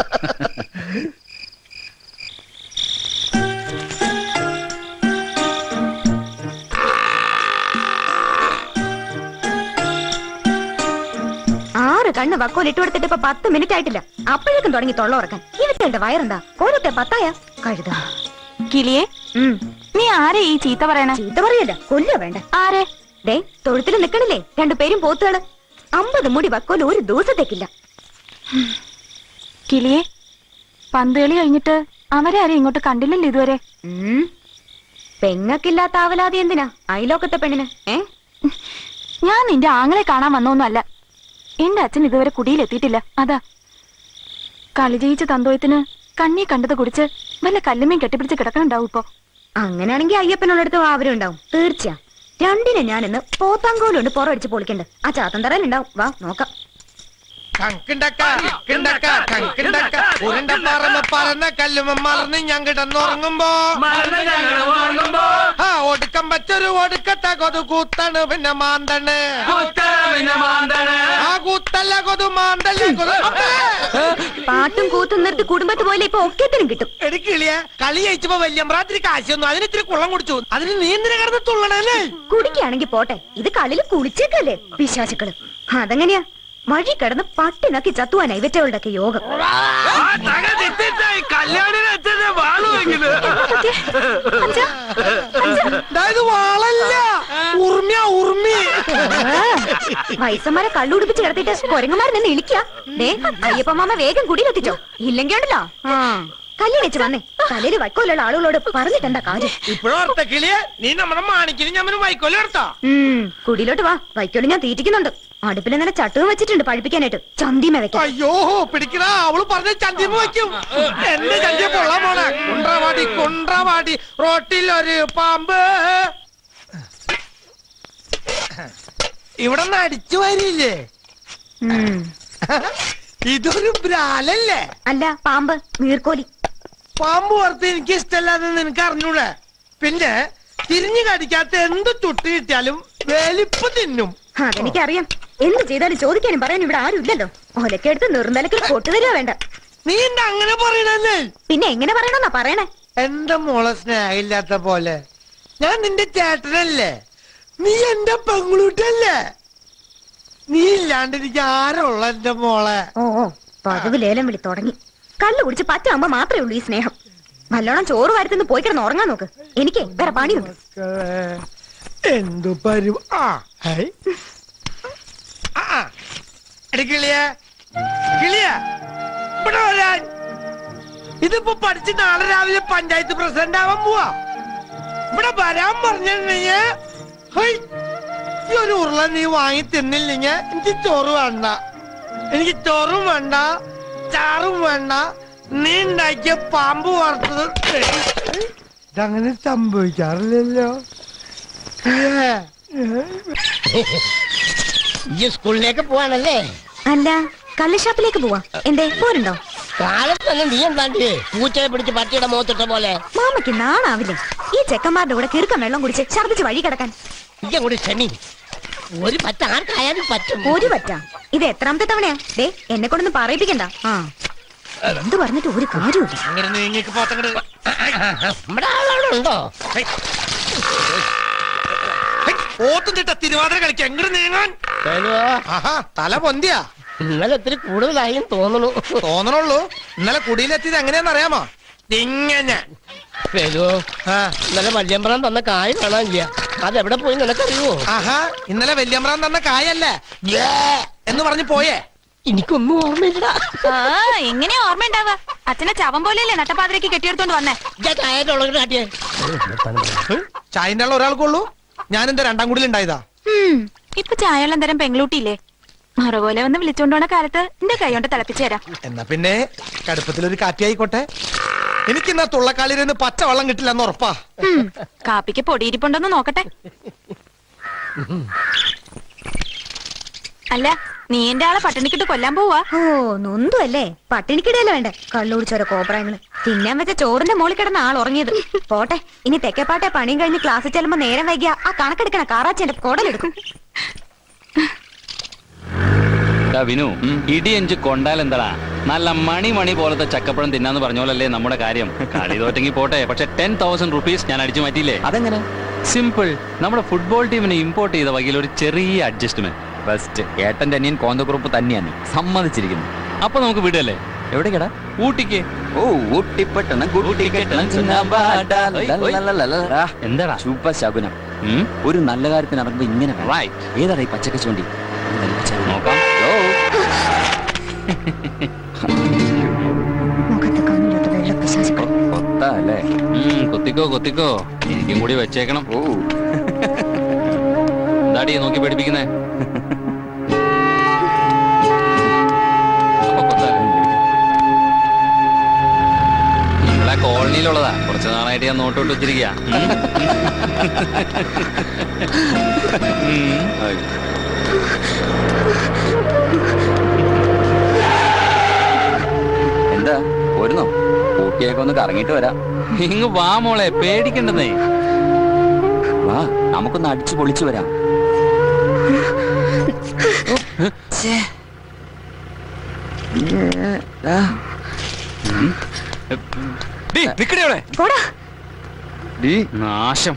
ആറ് കണ്ണ് വക്കോൽ ഇട്ട് കൊടുത്തിട്ട് ഇപ്പൊ പത്ത് മിനിറ്റ് ആയിട്ടില്ല അപ്പോഴേക്കും തുടങ്ങി തൊള്ള ഉറക്കാൻ ഇവരുടെ വയറെന്താ ഓരോത്തെ പത്തായ കഴുത കിളിയെ ഉം നീ ആരെ ഈ ചീത്ത പറയണ ചീത്ത പറയല്ല കൊല്ല വേണ്ട ആരെ ദേ തൊഴുത്തിൽ നിക്കണില്ലേ രണ്ടുപേരും പോത്തുകള് അമ്പത് മുടി വക്കോൽ ഒരു ദിവസത്തേക്കില്ല കിളിയെ പന്തുകളി കഴിഞ്ഞിട്ട് അവരെ ആരും ഇങ്ങോട്ട് കണ്ടില്ലല്ലോ ഇതുവരെ ഉം. പെങ്ങക്കില്ലാത്ത ആവലാതി എന്തിനാ അയലോക്കത്തെ പെണ്ണിന് ഏ ഞാൻ നിന്റെ ആങ്ങളെ കാണാൻ വന്നൊന്നുമല്ല എന്റെ അച്ഛൻ ഇതുവരെ കുടിയിലെത്തിയിട്ടില്ല അതാ കളി ജയിച്ച തന്തോയത്തിന് കണ്ണി കണ്ടത് കുടിച്ച് വല്ല കല്ലുമേം കെട്ടിപ്പിടിച്ച് കിടക്കണുണ്ടാവും ഇപ്പൊ അങ്ങനെയാണെങ്കിൽ അയ്യപ്പനുള്ളടത്ത് അവരും ഉണ്ടാവും തീർച്ച രണ്ടിനെ ഞാൻ ഇന്ന് പോത്താങ്കോലുണ്ട് പുറമടിച്ച് പൊളിക്കണ്ട് ആ ചാത്തൻ തറയിലുണ്ടാവും വാ നോക്കാം കങ്കിണ്ടക്ക കിണ്ടക്ക കങ്കിണ്ടക്ക ഉരുണ്ടപ്പാറമ്മ പറന്ന കല്ലുമ്മ മറന്ന് ഞാൻ കിടന്നുറങ്ങുമ്പോ ആ ഒടുക്കം പറ്റൊരു ഒടുക്കത്ത കൊതു കൂത്താണ് പിന്നെ മാന്തണ് ആ കൂത്തല്ല കൊതു മാന്തല്ല കൊതു അപ്പേ! പാട്ടും കൂത്തും നിർത്തി കുടുംബത്ത് പോയില്ല ഇപ്പൊ ഒക്കത്തിനും കിട്ടും എടിക്കിളിയ കളി ജയിച്ചപ്പോ വല്യമ്പ്രാത്തിരി കാശൊന്നും അതിന് ഇത്തിരി കുളം കുടിച്ചു അതിന് നീ എന്തിനാ കിടന്ന് തുള്ളണല്ലേ കുടിക്കുകയാണെങ്കിൽ പോട്ടെ ഇത് കളിയിൽ കുളിച്ചേക്കല്ലേ പിശാചുക്കള് അതെങ്ങനെയാ വഴി കിടന്ന് പട്ടിനക്കി ചത്തുവാനായി ഇവറ്റകളുടെ ഒക്കെ യോഗം ഇത് വാളല്ല ഉർമിയ ഉർമി വയസ്സന്മാരെ കള്ളുടിപ്പിച്ച് കിടത്തിട്ട് കൊരങ്ങന്മാർ നിന്ന് ഇളിക്കുക ദേ അയ്യപ്പ മാമ വേഗം കുടിയിലെത്തിച്ചോ ഇല്ലെങ്കിൽ ഉണ്ടല്ലോ ആ കല്യാണം വെച്ച് വന്നേ തലയിൽ വൈക്കോലുള്ള ആളുകളോട് പറഞ്ഞിട്ടെന്താ കാര്യം ഇപ്പോഴോർത്ത കിളിയെ നീ നമ്മുടെ മാണിക്കിന് ഞമ്മന് വൈക്കോലും എടുത്താ ഉം കുടിയിലോട്ട് വാ വൈക്കോല് ഞാൻ തീറ്റിക്കുന്നുണ്ട് അടുപ്പിൽ ഇന്നലെ ചട്ടുകം വെച്ചിട്ടുണ്ട് പഴിപ്പിക്കാനായിട്ട് ചന്തിമ വെക്കാം അയ്യോ പിടിക്കണ അവള് പറഞ്ഞ ചന്തിമ വയ്ക്കും എന്റെ ചന്തിയെ പൊള്ളാൻ പോണ കുണ്ട്രവാടി കുണ്ട്രവാടി റോട്ടിൽ ഒരു പാമ്പ് ഇവിടെ നിന്ന് അടിച്ചു വരില്ലേ ഇതൊരു ബ്രാലല്ലേ അല്ല പാമ്പ് നീർക്കോലി പാമ്പ് പുറത്ത് എനിക്ക് ഇഷ്ടമല്ലാതെ നിനക്ക് അറിഞ്ഞൂടെ പിന്നെ തിരിഞ്ഞു കടിക്കാത്ത എന്ത് ചുട്ട് കിട്ടിയാലും വേലിപ്പ് തിന്നും അതെനിക്കറിയാം എന്ത് ചെയ്താലും ചോദിക്കാനും പറയാനും ഇവിടെ ആരും ഇല്ലല്ലോ ഒലക്കെടുത്ത് നിർന്നലക്കിൽ പൊട്ടുതരിക വേണ്ട നീ എന്താ അങ്ങനെ പറയണല്ലേ പിന്നെ എങ്ങനെ പറയണമെന്നാ പറയണേ എന്റെ മോളെ സ്നേഹമില്ലാത്ത പോലെ ഞാൻ നിന്റെ ചേട്ടനല്ലേ നീ എന്റെ പെങ്ങളൂട്ടല്ലേ നീ ഇല്ലാണ്ട് എനിക്ക് ആരുള്ള എന്റെ മോളെ ഓ ഓ പതിവ് ലേലം വിളി തുടങ്ങി കള്ളു കുടിച്ച് പറ്റാകുമ്പോ മാത്രമേ ഉള്ളൂ ഈ സ്നേഹം നല്ലോണം ചോറ് വാരത്തുനിന്ന് പോയി കിടന്ന് ഉറങ്ങാൻ നോക്ക് എനിക്ക് വേറെ പണിയുണ്ട് എന്തു പരു ആ ഹൈ. ആ, ആ. എടി കിളിയെ കിളിയെ ഇവിടെ വരാൻ ഇതിപ്പോ പഠിച്ച് നാളെ രാവിലെ പഞ്ചായത്ത് പ്രസിഡന്റ് ആവാൻ പോവാ ഇവിടെ വരാൻ പറഞ്ഞിട്ടുണ്ടെങ്കിൽ ഹൈ, ഈ ഒരു ഉരുള നീ വാങ്ങി തിന്നില്ലെങ്കിൽ എനിക്ക് ചോറ് വേണ്ട എനിക്ക് ചോറും വേണ്ട ചാറും വേണ്ട നീ ഉണ്ടാക്കിയ പാമ്പ് വറുത്തത് ഇതങ്ങനെ സംഭവിക്കാറില്ലല്ലോ കിളിയെ. ഈ സ്കൂളിലേക്ക് പോവാണല്ലേ അല്ല കള്ളുഷാപ്പിലേക്ക് പോവാ എന്തേ പോരുണ്ടോ കാലത്ത് തന്നെ നീ എന്താണ്ടിയേ പൂച്ചയെ പിടിച്ച് പട്ടിയുടെ മുഖത്തിട്ട പോലെ മാമയ്ക്ക് നാണാവില്ലേ ഈ ചെക്കന്മാരുടെ കൂടെ കിറുക്കം വെള്ളം കുടിച്ച് ഛർദിച്ച് വഴി കിടക്കാൻ ഇജ്ജ കൂടി ക്ഷമി ഒരു പറ്റ ആർക്കായാലും പറ്റും ഒരു പറ്റാ ഇത് എത്രാമത്തെ തവണയാ ദേ എന്നെ കൊണ്ടൊന്നും പറയിപ്പിക്കണ്ട ആ എന്ത് പറഞ്ഞിട്ട് ഒരു കാര്യമില്ല അങ്ങനെ നീങ്ങിക്ക് പോത്തങ്ങട് നമ്മുടെ ആളവിടെ ഉണ്ടോ ഓത്തും തിട്ട തിരുവാതിര കളിക്ക് എങ്ങോട്ട് നീങ്ങാൻ ആഹാ തല പൊന്തിയാ ഇന്നലെ ഇത്തിരി കൂടുതലായും തോന്നുന്നു തോന്നണുള്ളൂ ഇന്നലെ കുടിയിലെത്തിയത് എങ്ങനെയാന്ന് അറിയാമോ ഇങ്ങനെ വരുവോ ഇന്നലെ വല്യമ്പ്രാൻ തന്ന കായ് കാണാനില്ല അതെവിടെ പോയി നിനക്കറിയുമോ ആഹാ ഇന്നലെ വല്യമ്രാൻ തന്ന കായല്ലേ യ്യേ എന്ന് പറഞ്ഞു പോയേ എനിക്കൊന്നും ഓർമ്മയില്ല എങ്ങനെയാ ഓർമ്മ ഉണ്ടാവുക അച്ഛനെ ചവം പോലെയല്ലേ നട്ടപ്പാതിരക്ക് കെട്ടിയെടുത്തോണ്ട് വന്നേ കാട്ടിയേ ചായന്റെ ഉള്ള ഒരാൾക്കുള്ളൂ ഞാൻ എന്താ രണ്ടാം കൂടിയിൽ ഉണ്ടായതാ ഇപ്പൊ ചായവെള്ളം തരം പെങ്ങളൂട്ടിയില്ലേ മറുപോലെ വന്ന് വിളിച്ചോണ്ട് പോണ കാലത്ത് എന്റെ കൈ കൊണ്ട് തിളപ്പിച്ചു തരാം എന്നാ പിന്നെ കടുപ്പത്തിലൊരു കാറ്റിയായിക്കോട്ടെ എനിക്ക് ഇന്നാ തുള്ളക്കാലിരുന്ന് പച്ച വെള്ളം കിട്ടില്ല എന്ന് ഉറപ്പാ ഉം, കാപ്പിക്ക് പൊടിയിരിപ്പുണ്ടോന്ന് നോക്കട്ടെ അല്ല നീ എന്റെ ആളെ പട്ടിണിക്കിട്ട് കൊല്ലാൻ പോവാ ഓ നൊന്തും അല്ലേ പട്ടിണിക്കിടയല്ലേ വേണ്ടേ കള്ളുടിച്ചോരോ കോപ്രായങ്ങള് തിന്നാൻ വെച്ച ചോറിന്റെ മോളിൽ കിടന്ന ആൾ ഉറങ്ങിയത് പോട്ടെ ഇനി തെക്കേപ്പാട്ടെ പണിയും കഴിഞ്ഞ് ക്ലാസ്സിൽ ചെല്ലുമ്പോ നേരം വൈകിയ ആ കണക്കെടുക്കണ കാറാച്ചെന്റെ കുടലെടുക്കും ടാ വിനു ഇടിയഞ്ച് കൊണ്ടാൽ എന്താടാ നല്ല മണി മണി പോലത്തെ ചക്കപ്പഴം തിന്നാന്ന് പറഞ്ഞ പോലല്ലേ നമ്മുടെ കാര്യം കളി തോറ്റെങ്കിൽ പോട്ടെ പക്ഷെ ടെൻ തൗസൻഡ് റുപ്പീസ് ഞാൻ അടിച്ചു മാറ്റിയില്ലേ അതെങ്ങനെ സിമ്പിൾ നമ്മുടെ ഫുട്ബോൾ ടീമിനെ ഇമ്പോർട്ട് ചെയ്ത വകയിൽ ഒരു ചെറിയ അഡ്ജസ്റ്റ്മെന്റ് ബെസ്റ്റ് ഏട്ടന്റെ അനിയൻ കോന്തക്കുറുപ്പ് തന്നെയാണ് സമ്മതിച്ചിരിക്കുന്നു അപ്പൊ നമുക്ക് വിടല്ലേ എവിടേക്കടാ ഊട്ടിക്ക് ഓ ഊട്ടിപ്പെട്ടണ എന്താടാ സൂപ്പർ ശകുനം ഒരു നല്ല കാര്യത്തിന് ഇറങ്ങുമ്പോ ഇങ്ങനെ ഏതാടാ ഈ പച്ചക്ക ചൂണ്ടി നോക്കാം ഓ കൊത്തല്ലേ കൊത്തിക്കോ കൊത്തിക്കോ എനിക്കും കൂടി വെച്ചേക്കണം ഓ എന്താടി നോക്കി പേടിപ്പിക്കുന്നേ അപ്പൊ കൊത്താല്ലേ? നമ്മളെ കോളനിയിലുള്ളതാ കുറച്ച് നാളായിട്ട് ഞാൻ നോട്ടോട്ട് വെച്ചിരിക്കുക എന്താ പോരുന്നോ ഊട്ടിയൊക്കെ ഒന്ന് കറങ്ങിട്ട് വരാം ഇങ്ങ് വാ മോളെ പേടിക്കണ്ടെന്നേ വാ നമുക്കൊന്ന് അടിച്ചു പൊളിച്ചു വരാം നാശം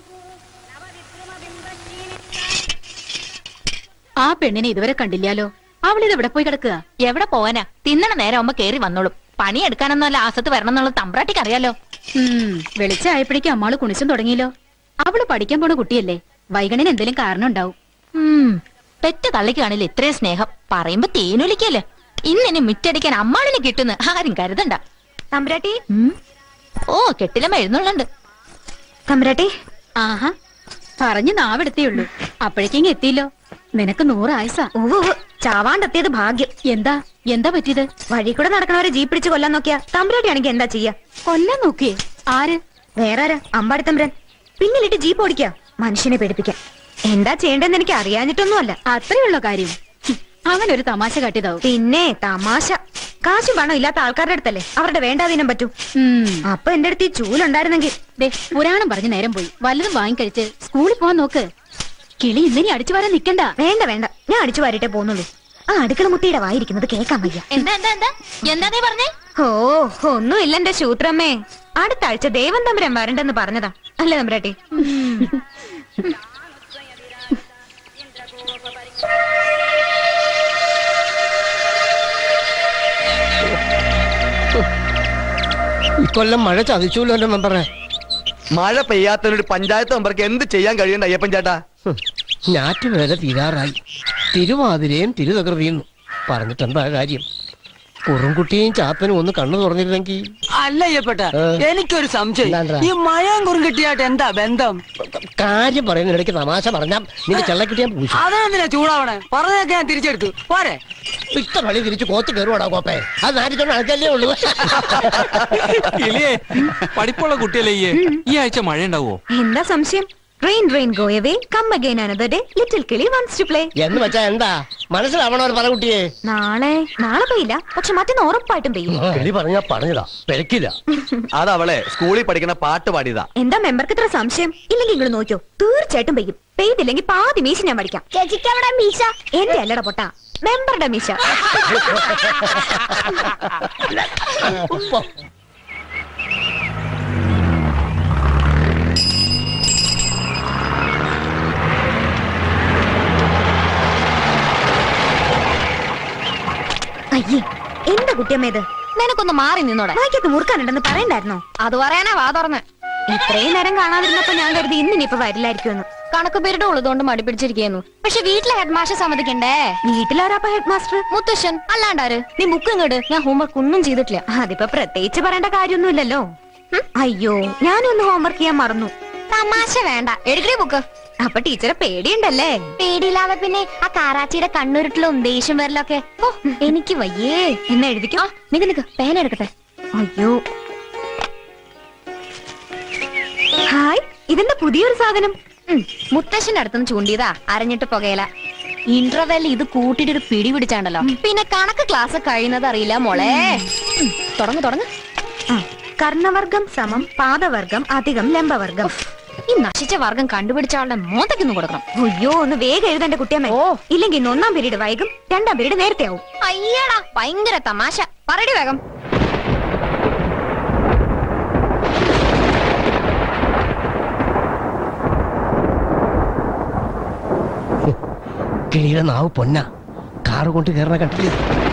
ആ പെണ്ണിനെ ഇതുവരെ കണ്ടില്ലാലോ അവളിത് എവിടെ പോയി കിടക്കുക എവിടെ പോവാനാ തിന്നണ നേരം ആവുമ്പോ കേറി വന്നോളും പണിയെടുക്കാനൊന്നുമല്ല ആസത്ത് വരണം എന്നുള്ള തമ്പ്രാട്ടിക്ക് അറിയാലോ വെളിച്ചായപ്പോഴേക്കും അമ്മാള് കുണിച്ചും തുടങ്ങിയല്ലോ അവള് പഠിക്കാൻ പോണ കുട്ടിയല്ലേ വൈകണിന് എന്തെങ്കിലും കാരണം ഉണ്ടാവും ഉം, പെറ്റ തള്ളിക്ക് കാണില്ല ഇത്രയും സ്നേഹം പറയുമ്പോ തേനൊലിക്കല്ലേ ഇന്നിനി മിറ്റടിക്കാൻ അമ്മാളിനെ കിട്ടുന്നു ആരും കരുതണ്ട തമ്പുരാട്ടി ഉം. ഓ കെട്ടിലം എഴുന്നള്ളുണ്ട് തമ്പുരാട്ടി ആഹാ പറഞ്ഞു നാവെടുത്തേ ഉള്ളൂ അപ്പോഴേക്കും എത്തിയല്ലോ നിനക്ക് നൂറ് ആയുസാ ഓ ചാവാണ്ടെത്തിയത് ഭാഗ്യം എന്താ എന്താ പറ്റിയത് വഴി കൂടെ നടക്കണവരെ ജീപ്പ് പിടിച്ച് കൊല്ലാൻ നോക്കിയാ തമ്പുരാട്ടി ആണെങ്കിൽ എന്താ ചെയ്യാ കൊല്ലാൻ നോക്കിയേ ആര് വേറെ ആരാ അമ്പാടി തമ്പുരാൻ പിന്നിലിട്ട് ജീപ്പ് ഓടിക്കാ മനുഷ്യനെ പേടിപ്പിക്കാം എന്താ ചെയ്യേണ്ടതെന്ന് എനിക്ക് അറിയാഞ്ഞിട്ടൊന്നുമല്ല അത്രയുള്ള കാര്യം ഹും, അവനൊരു തമാശ കാട്ടിയതാവും പിന്നെ തമാശ കാശും പണം ഇല്ലാത്ത ആൾക്കാരുടെ അടുത്തല്ലേ അവരുടെ വേണ്ടാതീനം പറ്റൂ ഉം. അപ്പൊ എന്റെ അടുത്ത് ഈ ചൂലുണ്ടായിരുന്നെങ്കിൽ ദേ പുരാണം പറഞ്ഞ് നേരം പോയി വല്ലതും വാങ്ങിക്കഴിച്ച് സ്കൂളിൽ പോവാൻ നോക്ക് കിളി ഇന്നിനി അടിച്ചു വരാൻ നിക്കണ്ട വേണ്ട വേണ്ട ഞാൻ അടിച്ചു വാരിട്ടേ പോന്നുള്ളൂ ആ അടുക്കള മുട്ടിയുടെ വായിരിക്കുന്നത് കേൾക്കാൻ വയ്യ എന്താ എന്താ എന്താ എന്താ നീ പറഞ്ഞേ ഓ ഒന്നുമില്ല എന്റെ ശൂത്രമ്മേ അടുത്ത ആഴ്ച ദേവൻ തമ്പുരാൻ വരണ്ടെന്ന് പറഞ്ഞതാ അല്ലേ തമ്പുരാട്ടി ഇക്കൊല്ലം മഴ ചതിച്ചൂല്ലോ എന്റെ മെമ്പറെ മഴ പെയ്യാത്തൊരു പഞ്ചായത്ത് മെമ്പർക്ക് എന്ത് ചെയ്യാൻ കഴിയണ്ട അയ്യപ്പൻ ചേട്ടാ ഞാറ്റുവേല തീരാറായി തിരുവാതിരയും തിരുതകൃതിയും പറഞ്ഞിട്ടെന്താ കാര്യം കുറുംകുട്ടിയും ചാത്തനും ഒന്ന് കണ്ണു തുറന്നിരുന്നെങ്കിൽ അല്ല അയ്യപ്പെട്ട ഏ? എനിക്കൊരു സംശയം എന്താണ്ടാ? ഈ മഴയും കുറും കിട്ടിയായിട്ട് എന്താ ബന്ധം കാര്യം പറയുന്നതിനിടയ്ക്ക് തമാശ പറഞ്ഞാ നിന്റെ ചെള്ളക്കിട്ടിയാൻ പൂശു അതെന്തിനാ ചൂടാവണേ പറഞ്ഞതൊക്കെ ഞാൻ തിരിച്ചെടുത്തു പോരെ ഇഷ്ട പള്ളി തിരിച്ച് കോത്ത് കയറുവാടാ കോപ്പേ അത് നാട്ടിച്ചോണ്ട് അഴക്കല്ലേ ഉള്ളൂ ഇല്ലേ പഠിപ്പുള്ള കുട്ടിയല്ലേ ഈ ഈ ആഴ്ച മഴ ഉണ്ടാവോ എന്താ സംശയം rain rain go away come again another day little കിളി വൺസ് ടു പ്ലേ എന്ന് വെച്ചാ എന്താ മനസ്സിലാവണോ പറ കുട്ടിയെ നാളെ നാളെ പെയ്യില്ല പക്ഷെ മറ്റന്ന് ഉറപ്പായിട്ടും പെയ്യും കിളി പറഞ്ഞാ പറഞ്ഞതാ പെരക്കില്ല അതവളെ സ്കൂളിൽ പഠിക്കുന്ന പാട്ട് പാടിയതാ എന്താ മെമ്പർക്ക് ഇത്ര സംശയം ഇല്ലെങ്കിൽ നിങ്ങൾ നോക്കിയോ തീർച്ചയായിട്ടും പെയ്യും പെയ്തില്ലെങ്കിൽ പാതി മീശ ഞാൻ പഠിക്കാം ചേച്ചിക്ക് അവിടെ മീശ എന്റെ അല്ലട പൊട്ട മെമ്പറുടെ മീശ അയ്യേ എന്താ കുട്ടിയമ്മ ഇത് നിനക്കൊന്ന് മാറി നിന്നോടെ വായിക്കത്ത് മുറുക്കാനുണ്ടെന്ന് പറയണ്ടായിരുന്നോ അത് പറയാനാ വാ തുറന്ന് ഇത്രയും നേരം കാണാതിരുന്നപ്പോ ഞാൻ കരുതി ഇന്നിനിപ്പോ വരില്ലായിരിക്കുമെന്ന് കണക്ക് പേരുടെ ഉള്ളതുകൊണ്ട് മടി പിടിച്ചിരിക്കുന്നു പക്ഷെ വീട്ടിലെ ഹെഡ് മാസ്റ്റർ സമ്മതിക്കണ്ടേ വീട്ടിലാരാപ്പ ഹെഡ് മാസ്റ്റർ മുത്തശ്ശൻ അല്ലാണ്ടാര് നീ ബുക്ക് ഇങ്ങോട്ട് ഞാൻ ഹോംവർക്ക് ഒന്നും ചെയ്തിട്ടില്ല അതിപ്പോ പ്രത്യേകിച്ച് പറയേണ്ട കാര്യമൊന്നുമില്ലല്ലോ ഉം? അയ്യോ ഞാനൊന്ന് ഹോംവർക്ക് ചെയ്യാൻ മറന്നു തമാശ വേണ്ട എടുക്കണേ ബുക്ക് അപ്പൊ ടീച്ചറെ പേടിയുണ്ടല്ലേ പേടിയില്ലാതെ പിന്നെ ആ കാറാച്ചിയുടെ കണ്ണുരുട്ടിലും ദേഷ്യം വരലൊക്കെ ഓ എനിക്ക് വയ്യേ എന്ന് എഴുതിക്കോ നിക്ക് നിക്ക് പേന എടുക്കട്ടെ അയ്യോ ഹായ് ഇതെന്താ പുതിയൊരു സാധനം ഉം, മുത്തശ്ശന്റെ അടുത്തുനിന്ന് ചൂണ്ടിയതാ അരഞ്ഞിട്ട് പുകയില ഇന്റർവെൽ ഇത് കൂട്ടിയിട്ട് ഒരു പിടി പിടിച്ചാണ്ടല്ലോ പിന്നെ കണക്ക് ക്ലാസ് കഴിയുന്നത് അറിയില്ല മോളെ ഉം, തുടങ്ങ് തുടങ്ങ് ആ, കർണവർഗം സമം പാദവർഗം അധികം ലംബവർഗം ഈ നശിച്ച വർഗം കണ്ടുപിടിച്ച ആളുടെ മോന്തയ്ക്കൊന്നും കൊടുക്കണം അയ്യോ ഒന്ന് വേഗം എഴുതേണ്ട കുട്ടിയമ്മ ഇല്ലെങ്കിൽ ഇന്ന് ഒന്നാം പീരീഡ് വൈകും രണ്ടാം പീരീഡ് നേരത്തെ ആവും അയ്യടാ ഭയങ്കര തമാശ പറയടി വേഗം കിളിയുടെ നാവ് പൊന്ന കാറ് കൊണ്ട് കയറണ കണ്ടില്ലേ